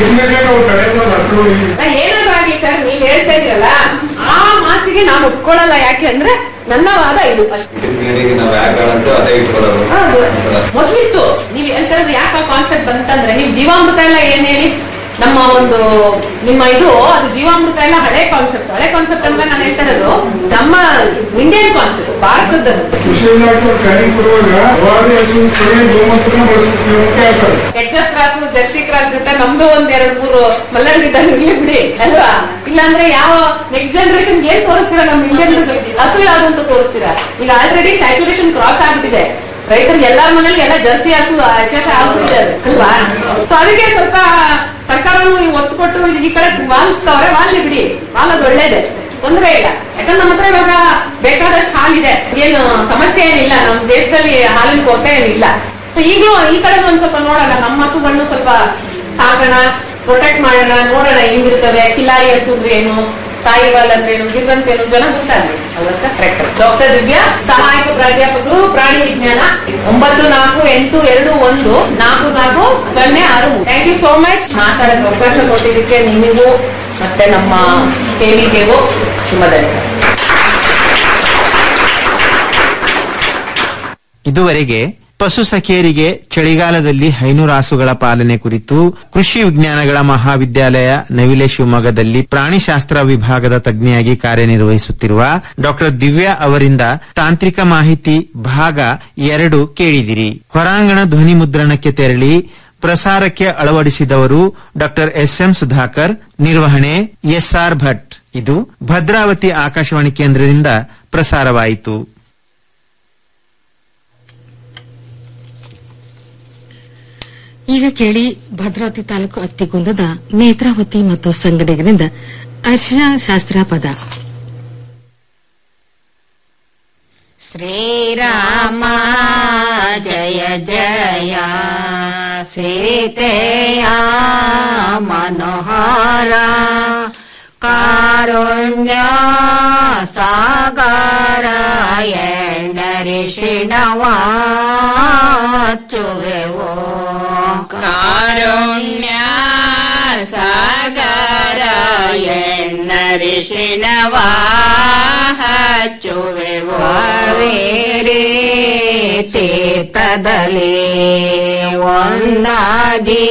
Speaker 13: ನಾ ಏನಾದ್ರು ಆಗ್ಲಿ ಸರ್ ನೀವ್ ಹೇಳ್ತಾ ಇದ್ರಲ್ಲ ಆ ಮಾತಿಗೆ ನಾನು ಒಪ್ಕೊಳ್ಳಲ್ಲ ಯಾಕೆ ಅಂದ್ರೆ ನನ್ನ ವಾದ ಇದು ಅಷ್ಟೇ
Speaker 16: ನಾವು ಯಾಕಂತ ಅದೇ ಇಟ್ಕೊಳ್ಳೋದು
Speaker 13: ಹೌದು. ಮೊದ್ಲಿತ್ತು ನೀವ್ ಹೇಳ್ತಿರೋದು ಯಾಕೆ ಆ ಕಾನ್ಸೆಪ್ಟ್ ಬಂತಂದ್ರೆ ನೀವು ಜೀವಾಮೃತ ಎಲ್ಲ ಏನ್ ಹೇಳಿ ನಮ್ಮ ಒಂದು ನಿಮ್ಮ ಇದು ಅದು ಜೀವಾಮೃತ ಎಲ್ಲ ಹಳೆ ಕಾನ್ಸೆಪ್ಟ್ ಹಳೆ ಕಾನ್ಸೆಪ್ಟ್ ಅಂದ್ರೆ ನಾನು ಹೇಳ್ತಾ ಇರೋದು ನಮ್ಮ ಇಂಡಿಯನ್ ಕಾನ್ಸೆಪ್ಟ್ ಭಾರತದ್ದು
Speaker 15: ಕೃಷಿ ಇಲಾಖೆ ಟ್ರೈನಿಂಗ್ ಕೊಡುವಾಗ ಅವಾದಿ ಹಸುವಿನ ಸಗಣಿ ಗೋಮೂತ್ರನ ಬಳಸಬೇಕು ಅಂತ ಹೇಳ್ತಾರೆ
Speaker 13: H F cross Jersey cross ಜೊತೆ ನಮ್ದು ಒಂದ್ ಎರಡ್ ಮೂರು ಮಲ್ಲಡಿದ್ದಾಗ ಇರ್ಲಿ ಬಿಡಿ ಅಲ್ವಾ ಇಲ್ಲಾಂದ್ರೆ ಯಾವ ನೆಕ್ಸ್ಟ್ ಜನರೇಷನ್ ಏನ್ ತೋರಿಸ್ತೀರಾ ನಮ್ ಇಂಡಿಯನ್ ಹಸು ಯಾವ್ದು ಅಂತ ತೋರಿಸ್ತೀರಾ ಈಗ ಆಲ್ರೆಡಿ ಸ್ಯಾಚುರೇಷನ್ ಕ್ರಾಸ್ ಆಗ್ಬಿಟ್ಟಿದೆ ರೈತರು ಎಲ್ಲಾರ ಮನೇಲಿ ಎಲ್ಲ ಜರ್ಸಿ ಹಸು ಎಚ್ ಎಫ್ ಆಗ್ಬಿಟ್ಟಿದೆ ಅಲ್ವಾ ಸೊ ಅದಕ್ಕೆ ಸ್ವಲ್ಪ ಸರ್ಕಾರನು ಈ ಒತ್ತು ಕೊಟ್ಟು ಈ ಕಡೆ ವಾಲಿಸ್ತವ್ರೆ ವಾಲಿ ಬಿಡಿ ವಾಲದ್ ಒಳ್ಳೇದೆ ತೊಂದ್ರೆ ಇಲ್ಲ ಯಾಕಂದ್ರೆ ನಮ್ಮ ಹತ್ರ ಇವಾಗ ಬೇಕಾದಷ್ಟು ಹಾಲಿದೆ ಏನು ಸಮಸ್ಯೆ ಏನಿಲ್ಲ ನಮ್ಮ ದೇಶದಲ್ಲಿ ಹಾಲಿನ ಕೊರತೆ ಏನಿಲ್ಲ ಸೊ ಈಗಲೂ ಈ ಕಡೆ ಒಂದ್ ಸ್ವಲ್ಪ ನೋಡೋಣ ನಮ್ಮ ಹಸುಗಳನ್ನು ಸ್ವಲ್ಪ ಸಾಕೋಣ ಪ್ರೊಟೆಕ್ಟ್ ಮಾಡೋಣ ನೋಡೋಣ ಹೆಂಗಿರ್ತವೆ ಕಿಲಾರಿ ಹಸು ಅಂದ್ರೆ ಏನು ಸಾಯಿವಾಲ್ ಅಂದ್ರೆ ಏನು ಗಿರ್ವಂತ ಏನು ಜನ ಗೊತ್ತಾಗ್ಲಿ ಅಲ್ವಾ ಸರ್ ಕರೆಕ್ಟ್ ಡಾಕ್ಟರ್ ದಿವ್ಯಾ ಸಹಾಯಕ ಪ್ರಾಧ್ಯಾಪಕರು ಪ್ರಾಣಿ ವಿಜ್ಞಾನ ಒಂಬತ್ತು ನಾಲ್ಕು ಎಂಟು ಎರಡು ಒಂದು ನಾಲ್ಕು ನಾಲ್ಕು ಸೊನ್ನೆ ಆರು ಥ್ಯಾಂಕ್ ಯು ಸೋ ಮಚ್ ಮಾತಾಡಕ್ಕೆ ಅವಕಾಶ ಕೊಟ್ಟಿದ್ದಕ್ಕೆ ನಿಮಗೂ ಮತ್ತೆ ನಮ್ಮ ಕೇವಿಗೆಗೂ ಶುಭಧನ್ಯವಾದ
Speaker 12: ಇದುವರೆಗೆ ಪಶು ಸಖಿಯರಿಗೆ ಚಳಿಗಾಲದಲ್ಲಿ ಹೈನುರಾಸುಗಳ ಪಾಲನೆ ಕುರಿತು ಕೃಷಿ ವಿಜ್ಞಾನಗಳ ಮಹಾವಿದ್ಯಾಲಯ ನವಿಲೆ ಶಿವಮೊಗ್ಗದಲ್ಲಿ ಪ್ರಾಣಿಶಾಸ್ತ್ರ ವಿಭಾಗದ ತಜ್ಞೆಯಾಗಿ ಕಾರ್ಯನಿರ್ವಹಿಸುತ್ತಿರುವ ಡಾಕ್ಟರ್ ದಿವ್ಯಾ ಅವರಿಂದ ತಾಂತ್ರಿಕ ಮಾಹಿತಿ ಭಾಗ ಎರಡು ಕೇಳಿದಿರಿ ಹೊರಾಂಗಣ ಧ್ವನಿ ಮುದ್ರಣಕ್ಕೆ ತೆರಳಿ ಪ್ರಸಾರಕ್ಕೆ ಅಳವಡಿಸಿದವರು ಡಾಕ್ಟರ್ ಎಸ್ ಎಂ ಸುಧಾಕರ್ ನಿರ್ವಹಣೆ ಎಸ್ಆರ್ ಭಟ್ ಇದು ಭದ್ರಾವತಿ ಆಕಾಶವಾಣಿ ಕೇಂದ್ರದಿಂದ ಪ್ರಸಾರವಾಯಿತು
Speaker 4: ಈಗ ಕೇಳಿ ಭದ್ರಾವತಿ ತಾಲೂಕು ಅತ್ತಿಗುಂದದ ನೇತ್ರಾವತಿ ಮತ್ತು ಸಂಗಡಿಗರಿಂದ ಅರ್ಶಿನ ಶಾಸ್ತ್ರ ಪದ
Speaker 17: ಶ್ರೀರಾಮ ಜಯ ಜಯ ಸೀತೆಯ ಮನೋಹರ ಕಾರುಣ್ಯ ಸಾಗರ ಎಣ್ಣರಿಶಿಣವಾಚುವೆವೋ ಕಾರುಣ್ಯ ಸಾಗರ ಎಣ್ಣರಿಶಿಣವಾ ಹಚ್ಚುವೆವೋ ಬೇರೆ ತೀರ್ಥದಲ್ಲಿ ಒಂದಾಗಿ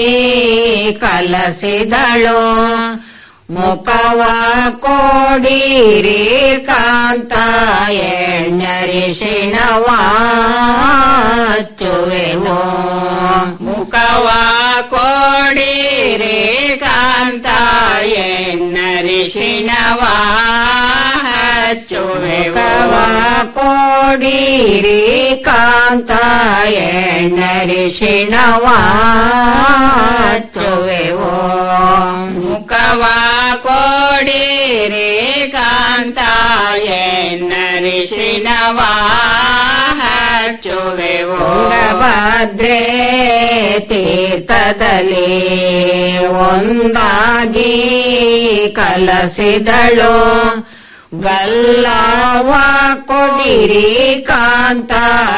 Speaker 17: ಕಲಸಿದಳು ಮುಖವ ಕೋಡಿರಿ ಕಾಂತ ಎಣ್ಣರಿಶಿಣವಾಚುವೆನೋ ಮುಖವ ಕೋಡಿರಿ ಕಾಂತ ಎಣ್ಣರಿಶಿಣವಾ ಹಚ್ಚುವೆವ ಕೋಡಿರಿ ಕಾಂತ ಎಣ್ಣರಿಶಿಣವಾಚುವೆವೋ ಮುಖವ ಕೋಡಿರಿ ಕಾಂತ ಎನ್ನರಿಶಿಣವಾ ಹಚ್ಚುವೆವೋ ಭದ್ರೆ ತೀರ್ಥದಲ್ಲಿ ಒಂದಾಗಿ ಕಲಸಿದಳು ಗಲ್ಲವ ಕೊಡಿರಿ ಕಾಂತ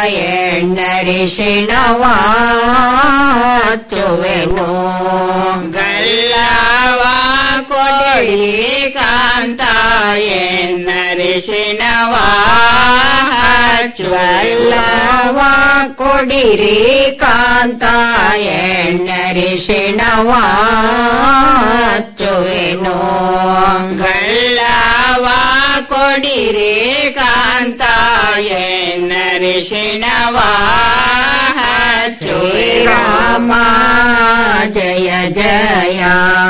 Speaker 17: ಎಣ್ಣರಿಶಿಣವಾಚುವೆನು ಗಲ್ಲವ ಕೊಡಿರಿ ಕಾಂತ ಎಣ್ಣರಿಶಿಣವಾ ಗಲ್ಲವ ಕೊಡಿರಿ ಕಾಂತ ಎಣ್ಣರಿಶಿಣವಾಚುವೆನು ಗಲ್ಲವ ಕೊಡಿರಿ ಕಾಂತ ಎನ್ನರಿಶಿಣವಾ ಶ್ರೀರಾಮ ಜಯ ಜಯ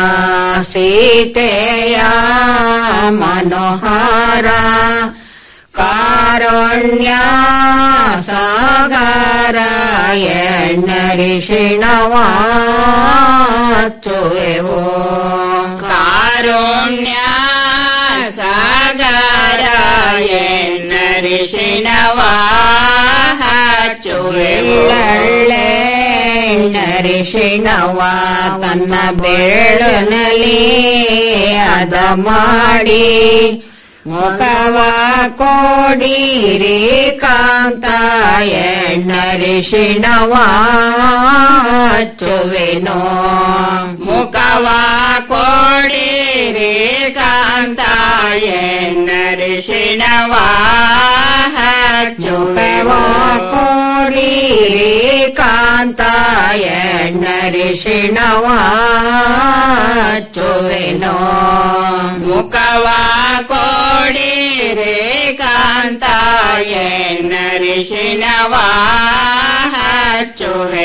Speaker 17: ಸೀತೆಯ ಮನೋಹರ ಕಾರುಣ್ಯ ಸಾಗರ ಎಣ್ಣರಿಶಿಣವಾಚುವೆವೋ ಕಾರುಣ್ಯ ಸಾಗರ ಎನ್ನರಿಶಿಣವಾ ಹಚ್ಚುವೆಳ್ಳರಿಶಿಣವ ತನ್ನ ಬೆಳ್ಳನಲ್ಲಿ ಅದ ಮಾಡಿ ಮುಖವ ಕೋಡಿರಿ ಕಾಂತ ಎಣ್ಣರಿಶಿಣವಾಚುವೆನೋ ಮುಖವ ಕೋಡಿರಿ ಕಾಂತ ಎಣ್ಣರಿಶಿಣವಾ ಮುಖವ ಕೋಡಿರಿ ಕಾಂತ ಎಣ್ಣರಿಶಿಣವಾಚುವೆನೋ ಮುಖವ ಕೋಡಿರಿ ಕಾಂತ ಎನ್ನರಿಶಿಣವಾ ಹಚ್ಚುವೆ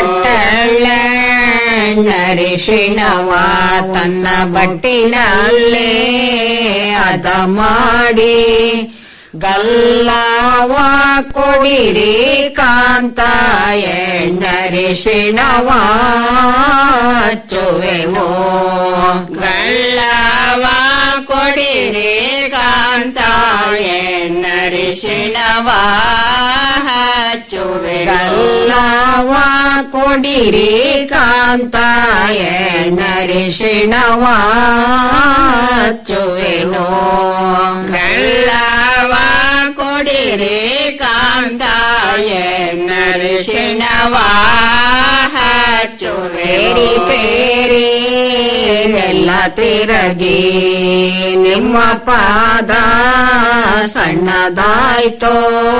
Speaker 17: ನರಿಶಿಣವ ತನ್ನ ಬಟ್ಟಿನಲ್ಲೇ ಅದ ಮಾಡಿ ಗಲ್ಲವ ಕೊಡಿರಿ ಕಾಂತ ಎಣ್ಣರಿಶಿಣವಾಚುವೆನೋ ಗಲ್ಲವ ಕೊಡಿರಿ ಕಾಂತ ಎಣ್ಣರಿಶಿಣವಾ ಹಚ್ಚುವೆ ಗಲ್ಲವ ಕೊಡಿರಿ ಕಾಂತ ಎಣ್ಣರಿಶಿಣವಾಚುವೆನೋ ಕೊಡಿರಿ ಕಾಂತ ಎನ್ನರಿಶಿಣವ ಹಚ್ಚುವೇರಿ ಪೇರಿ ಎಲ್ಲ ತಿರಗಿ ನಿಮ್ಮ ಪಾದ ಸಣ್ಣದಾಯ್ತೋ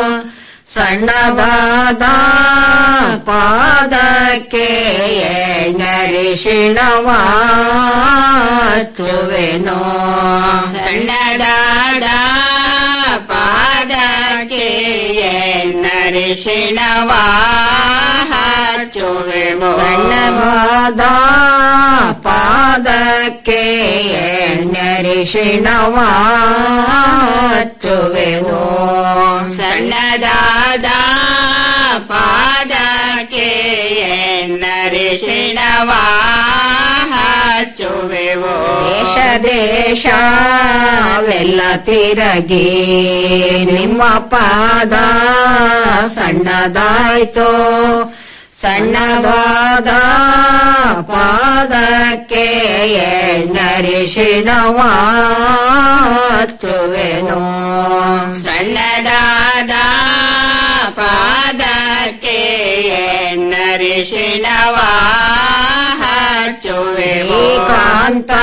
Speaker 17: ಸಣ್ಣದಾದ ಪಾದಕ್ಕೆ ಎಣ್ಣರಿಶಿಣವ ಹಚ್ಚುವೆನೋ ಸಣ್ಣದಾದ ಪಾದಕ್ಕೆ ಎಣ್ಣರಿಶಿಣವ ಹಚ್ಚುವೆನೋ ಸಣ್ಣದಾದ ಪಾದಕ್ಕೆ ಎಣ್ಣರಿಶಿಣವ ಹಚ್ಚುವೆವು ಸಣ್ಣದಾದ ಪಾದಕ್ಕೆ ಎನ್ನರಿಶಿಣವ ಹಚ್ಚುವೆವು ದೇಶ ದೇಶವೆಲ್ಲ ತಿರಗಿ ನಿಮ್ಮ ಪಾದ ಸಣ್ಣದಾಯ್ತೋ ಸಣ್ಣವಾದ ಪಾದಕ್ಕೆ ಎಣ್ಣರಿಶಿಣವ ಹಚ್ಚುವೆನು ಸಣ್ಣದಾದ ಪಾದಕ್ಕೆ ಎಣ್ಣರಿಶಿಣವ ಹಚ್ಚುವೆವು ಶ್ರೀಕಾಂತ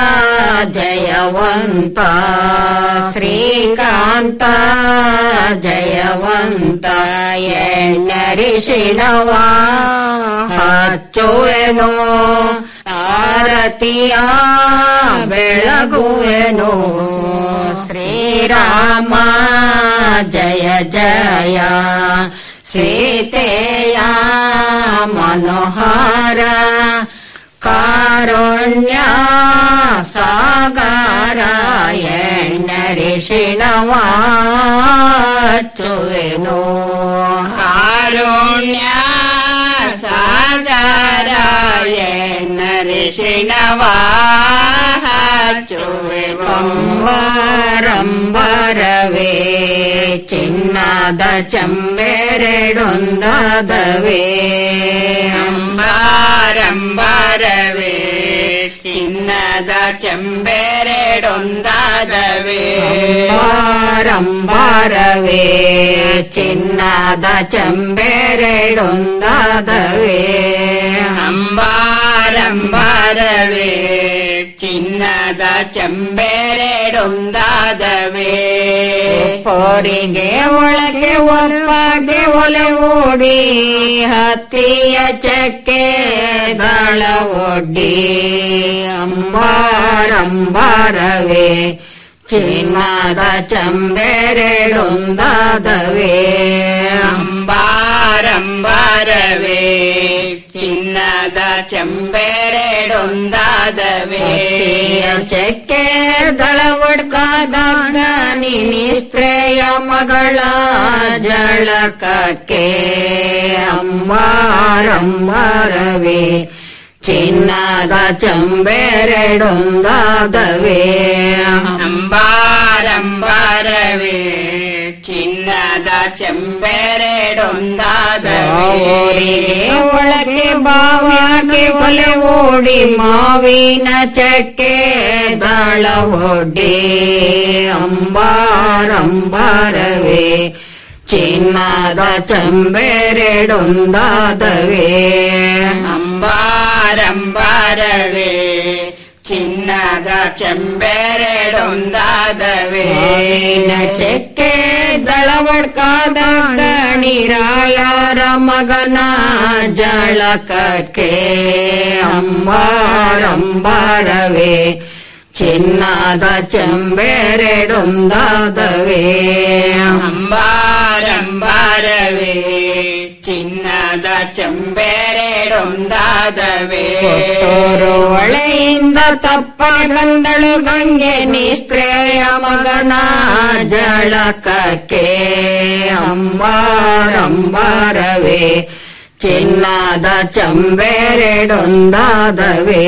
Speaker 17: ಜಯವಂತ ಶ್ರೀಕಾಂತ ಜಯವಂತ ಎಣ್ಣರಿಶಿಣವ ಹಚ್ಚುವೆನು ಆರತಿಯ ಬೆಳಗುವೆನು ಶ್ರೀರಾಮ ಜಯ ಜಯ ಸೀತೆಯ ಮನೋಹರ ಕಾರುಣ್ಯ ಸಾಗರ ಎಣ್ಣರಿಶಿಣವ ಹಚ್ಚುವೆನು ಕಾರುಣ್ಯ ಸಾಗರ ಎನ್ನರಿಶಿಣವ ಹಚ್ಚುವೆವು ಅಂಬರಂಬರವೇ ಚಿನ್ನದ ಚಂಬೆರೆಡೊಂದದವೇ ಅಂಬಾರಂಬರವೇ ಚಿನ್ನದ ಚೆಂಬೆರೆಡೊಂದಾದವೇ ಅಂಬಾರಂಬರವೇ ಚಿನ್ನದ ಚೆಂಬೆರೆಡೊಂದಾದವೇ ಅಂಬಾರಂಬರವೇ ಚಿನ್ನದ ಚೆಂಬೆರೆಡೊಂದಾದವೇ ಪೋರಿಗೆ ಒಳಗೆ ಒಪ್ಪಗೆ ಒಲೆ ಓಡಿ ಹತ್ತಿಯ ಚಕ್ಕೆ ದಳ ಒಡ್ಡಿ ಅಂಬಾರಂಬಾರವೇ ಚಿನ್ನದ ಚಂಬೆರೆಡೊಂದಾದವೇ ಅಂಬಾರಂಬಾರವೇ ಚಿನ್ನದ ಚೆಂಬೆರೆಡೊಂದಾದವೇ ಚಕ್ಕೆ ದಳ ಒಡ್ಕಾದಾಗ ನಿಸ್ತ್ರೆಯ ಮಗಳ ಜಳಕಕ್ಕೆ ಅಂಬಾರಂಬಾರವೇ ಚಿನ್ನದ ಚಂಬೆರೆಡೊಂದಾದವೇ ಅಂಬಾರಂಬಾರವೇ ಚಿನ್ನದ ಚೆಂಬೆರೆಡೊಂದಾದವೇ ಒಳಗೆ ಬಾವಾಗೆ ಒಲೆ ಓಡಿ ಮಾವಿನ ಚಕ್ಕೆ ದಳ ಒಡ್ಡಿ ಅಂಬಾರಂಬಾರವೇ ಚಿನ್ನದ ಚಂಬೆರೆಡೊಂದಾದವೇ ಅಂಬಾರಂಬಾರವೇ ಚಿನ್ನದ ಚೆಂಬೆರೆಡೊಂದಾದವೇ ಚೆಕ್ಕೆ ದಳವಡ್ಕಾದ ಗಣಿರಾಯರ ಮಗನ ಜಳಕಕ್ಕೆ ಅಂಬಾರಂಬಾರವೇ ಚಿನ್ನದ ಚೆಂಬೆರೆಡೊಂದಾದವೇ ಅಂಬಾರಂಬಾರವೇ ಚಿನ್ನದ ಚೆಂಬೆರೆಡೊಂದಾದವೇ ಒಳೆಯಿಂದ ತಪ್ಪನೆ ಬಂದಳು ಗಂಗೆ ನಿಸ್ತ್ರೇಯ ಮಗನ ಜಳಕಕ್ಕೆ ಅಂಬಾರಂಬಾರವೇ ಚಿನ್ನದ ಚಂಬೆರೆಡೊಂದಾದವೇ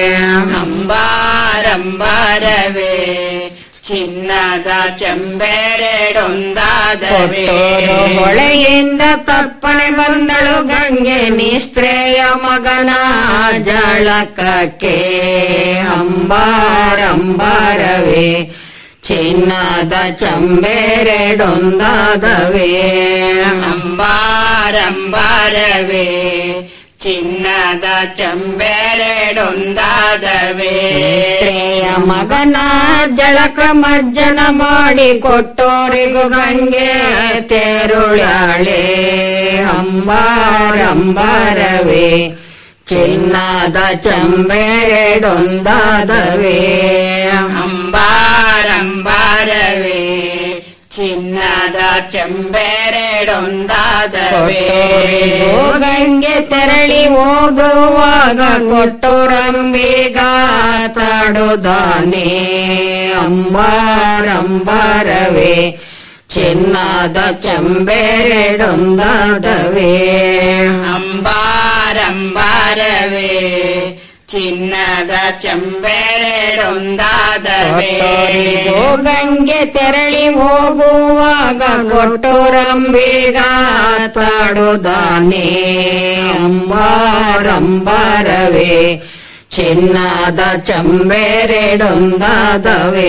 Speaker 17: ಅಂಬಾರಂಬಾರವೇ ಚಿನ್ನದ ಚಂಬೆರೆಡೊಂದಾದವೇ ಹೊಳೆಯಿಂದ ತಪ್ಪನೆ ಬಂದಳು ಗಂಗೆ ನಿಸ್ತ್ರೇಯ ಮಗನ ಜಳಕಕ್ಕೆ ಅಂಬಾರಂಬಾರವೇ ಚಿನ್ನದ ಚಂಬೇರೆಡೊಂದಾದವೇ ಅಂಬಾರಂಬಾರವೇ ಚಿನ್ನದ ಚಂಬೇರೆಡೊಂದಾದವೇ ಸ್ತ್ರೀಯ ಮಗನ ಜಳಕ ಮಜ್ಜನ ಮಾಡಿ ಕೊಟ್ಟೋರಿಗೂ ಗಂಗೆ ತೇರುಳ್ಯಾಳೆ ಅಂಬಾರಂಬಾರವೇ ಚಿನ್ನದ ಚಂಬೇರೆಡೊಂದಾದವೇ ಅಂಬಾರಂಬಾರವೇ ಚಿನ್ನದ ಚಂಬೇರೆಡೊಂದಾದವೇ ಗಂಗೆ ತೆರಳಿ ಹೋಗುವಾಗ ಕೊಟ್ಟೋರಂಬಿಗ ತಾಡುದಾನೆ ಅಂಬಾರಂಬಾರವೇ ಚಿನ್ನದ ಚಂಬೇರೆಡೊಂದಾದವೇ ಅಂಬಾರಂಬಾರವೇ ಚಿನ್ನದ ಚಂಬೇರೆಡೊಂದಾದವೇ ಗಂಗೆ ತೆರಳಿ ಹೋಗುವಾಗ ಕೊಟ್ಟೋರಂಬಿಗ ತಾಡುದಾನೆ ಅಂಬಾರಂಬಾರವೇ ಚಿನ್ನದ ಚಂಬೇರೆಡೊಂದಾದವೇ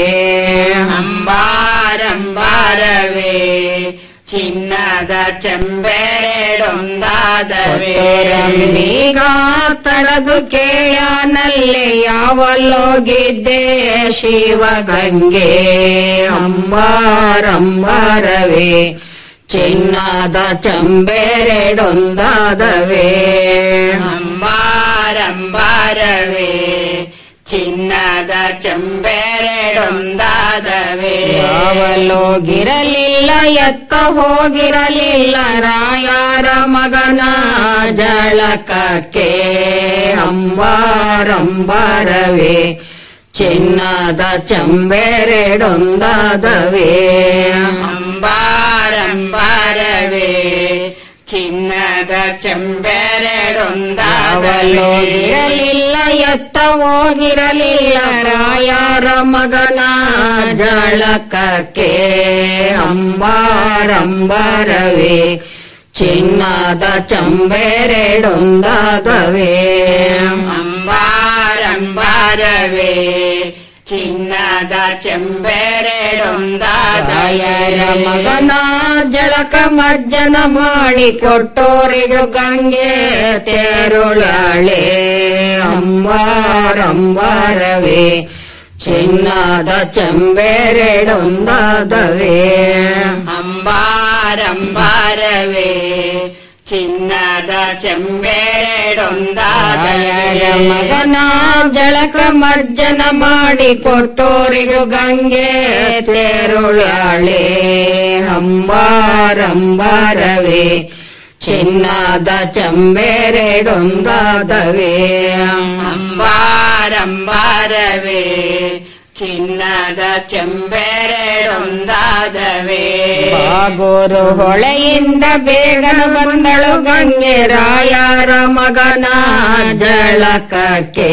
Speaker 17: ಅಂಬಾರಂಬಾರವೇ ಚಿನ್ನದ ಚಂಬೇರೆಡೊಂದಾದವೇ ಈಗ ತಳದು ಕೇಳನಲ್ಲೇ ಯಾವಲ್ಲೋಗಿದ್ದೆ ಶಿವಗಂಗೆ ಅಂಬಾರಂಬಾರವೇ ಚಿನ್ನದ ಚಂಬೇರೆಡೊಂದಾದವೇ ಅಂಬಾರಂಬಾರವೇ ಚಿನ್ನದ ಚಂಬೇರೆಡೊಂದಾದವೇ ಯಾವಲ್ಲೋಗಿರಲಿಲ್ಲ ಎತ್ತ ಹೋಗಿರಲಿಲ್ಲ ರಾಯರ ಮಗನ ಜಳಕಕ್ಕೆ ಅಂಬಾರಂಬಾರವೇ ಚಿನ್ನದ ಚಂಬೇರೆಡೊಂದಾದವೇ ಅಂಬಾರಂಬಾರವೇ ಚಿನ್ನದ ಚಂಬೇರೆಡೊಂದಾವಲ್ಲೋಗಿರಲಿಲ್ಲ ಎತ್ತ ಹೋಗಿರಲಿಲ್ಲ ರಾಯರ ಮಗನ ಜಳಕಕ್ಕೆ ಅಂಬಾರಂಬಾರವೇ ಚಿನ್ನದ ಚಂಬೇರೆಡೊಂದಾದವೇ ಅಂಬಾರಂಬಾರವೇ ಚಿನ್ನದ ಚಂಬೇರೆಡೊಂದಾದಯರ ಮಗನ ಜಳಕ ಮಜ್ಜನ ಮಾಡಿ ಕೊಟ್ಟೋರಿಗೂ ಗಂಗೆ ತೇರುಳಾಳೆ ಅಂಬಾರಂಬಾರವೇ ಚಿನ್ನದ ಚಂಬೇರೆಡೊಂದಾದವೇ ಅಂಬಾರಂಬಾರವೇ ಚಿನ್ನದ ಚಂಬೇರೆಡೊಂದಾದಯರ ಮಗನ ಜಳಕ ಮರ್ಜನ ಮಾಡಿ ಕೊಟ್ಟೋರಿಗೂ ಗಂಗೆ ತೇರುಳಾಳೆ ಅಂಬಾರಂಬಾರವೇ ಚಿನ್ನದ ಚಂಬೇರೆಡೊಂದಾದವೇ ಅಂಬಾರಂಬಾರವೇ ಚಿನ್ನದ ಚಂಬೇರೆಡೊಂದಾದವೇ ಬಾಗೋರು ಹೊಳೆಯಿಂದ ಬೇಗನ ಬಂದಳು ಗಂಗೆ ರಾಯರ ಮಗನ ಜಳಕಕ್ಕೆ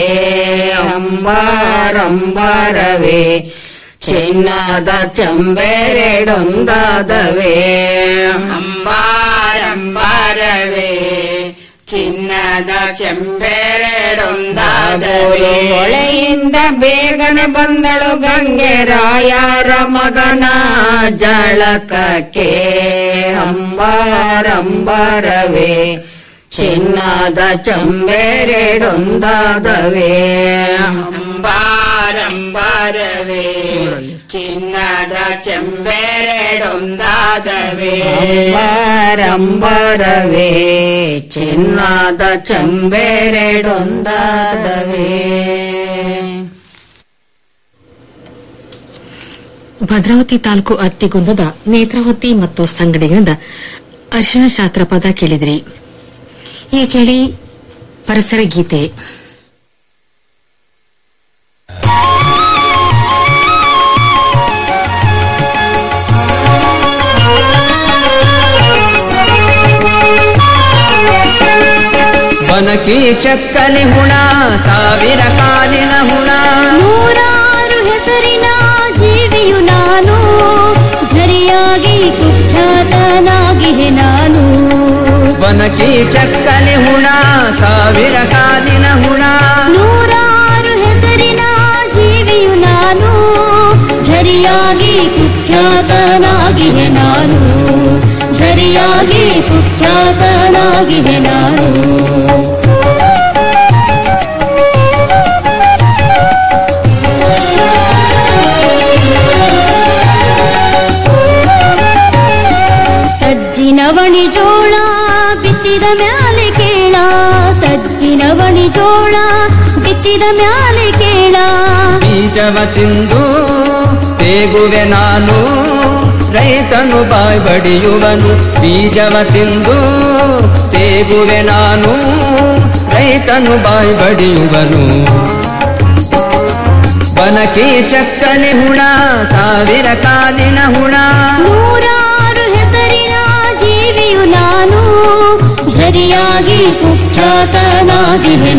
Speaker 17: ಅಂಬಾರಂಬಾರವೇ ಚಿನ್ನದ ಚಂಬೇರೆಡೊಂದಾದವೇ ಅಂಬಾರಂಬಾರವೇ ಚಿನ್ನದ ಚಂಬೇರೆಡೊಂದಾದವೇ ಹೊಳೆಯಿಂದ ಬೇಗನೆ ಬಂದಳು ಗಂಗೆ ರಾಯರ ಮಗನ ಜಳಕಕ್ಕೆ ಅಂಬಾರಂಬಾರವೇ ಚಿನ್ನದ ಚಂಬೇರೆಡೊಂದಾದವೇ ಅಂಬಾರಂಬಾರವೇ ಚಿನ್ನದ ಚಂಬೇರೆಡೊಂದಾದವೇ ಅಂಬಾರಂಬಾರವೇ ಚಿನ್ನದ ಚಂಬೇರೆಡೊಂದಾದವೇ
Speaker 4: ಭದ್ರಾವತಿ ತಾಲೂಕು ಅತ್ತಿಗುಂದದ ನೇತ್ರಾವತಿ ಮತ್ತು ಸಂಗಡಿಗರಿಂದ ಅರ್ಶನ ಶಾಸ್ತ್ರ ಪದ ಕೇಳಿದ್ರಿ ಈ ಕೇಳಿ ಪರಿಸರ ಗೀತೆ
Speaker 18: ಬನಕಿ ಚಕ್ಕಲಿ ಹುಣ ಸಾವಿರ ಕಾಲಿನ ಹುಣ
Speaker 19: ನೂರಾರು ಹೆಸರಿನ ಜೀವಿಯು ನಾನು ಝರಿಯಾಗಿ ಕುಖ್ಯಾತನಾಗಿಹೆ ನಾನು
Speaker 18: ಬನಕಿ ಚಕ್ಕಲಿ ಹುಣ ಸಾವಿರ ಕಾಲಿನ ಹುಣ
Speaker 19: ನೂರಾರು ಹೆಸರಿನ ಜೀವಿಯು ನಾನು ಝರಿಯಾಗಿ ಕುಖ್ಯಾತನಾಗಿಹೆ ನಾನು ಝರಿಯಾಗಿ ಕುಖ್ಯಾತನಾಗಿಹೆ ನಾನು ಸಜ್ಜಿನವಣಿ ಜೋಳ ಬಿತ್ತಿದ ಮ್ಯಾಲೆ ಕೇಳ ಸಜ್ಜಿನವಣಿ ಜೋಳ ಬಿತ್ತಿದ ಮ್ಯಾಲೆ ಕೇಳ
Speaker 18: ಬೀಜವ ತಿಂದು ತೇಗುವೆ ನಾನು ರೈತನು ಬಾಯ್ ಬಡಿಯುವನು ಬೀಜವ ತಿಂದು ತೇಗುವೆ ನಾನು ರೈತನು ಬಾಯ್ ಬಡಿಯುವನು ಬನಕಿ ಚಕ್ಕನೆ ಹುಣ ಸಾವಿರ ಕಾಲಿನ ಹುಣ
Speaker 19: ನೂರಾರು ಹೆಸರಿನ ಜೀವಿಯು ನಾನು ಝರಿಯಾಗಿ ಕುಖ್ಯಾತನಾಗಿಹೆ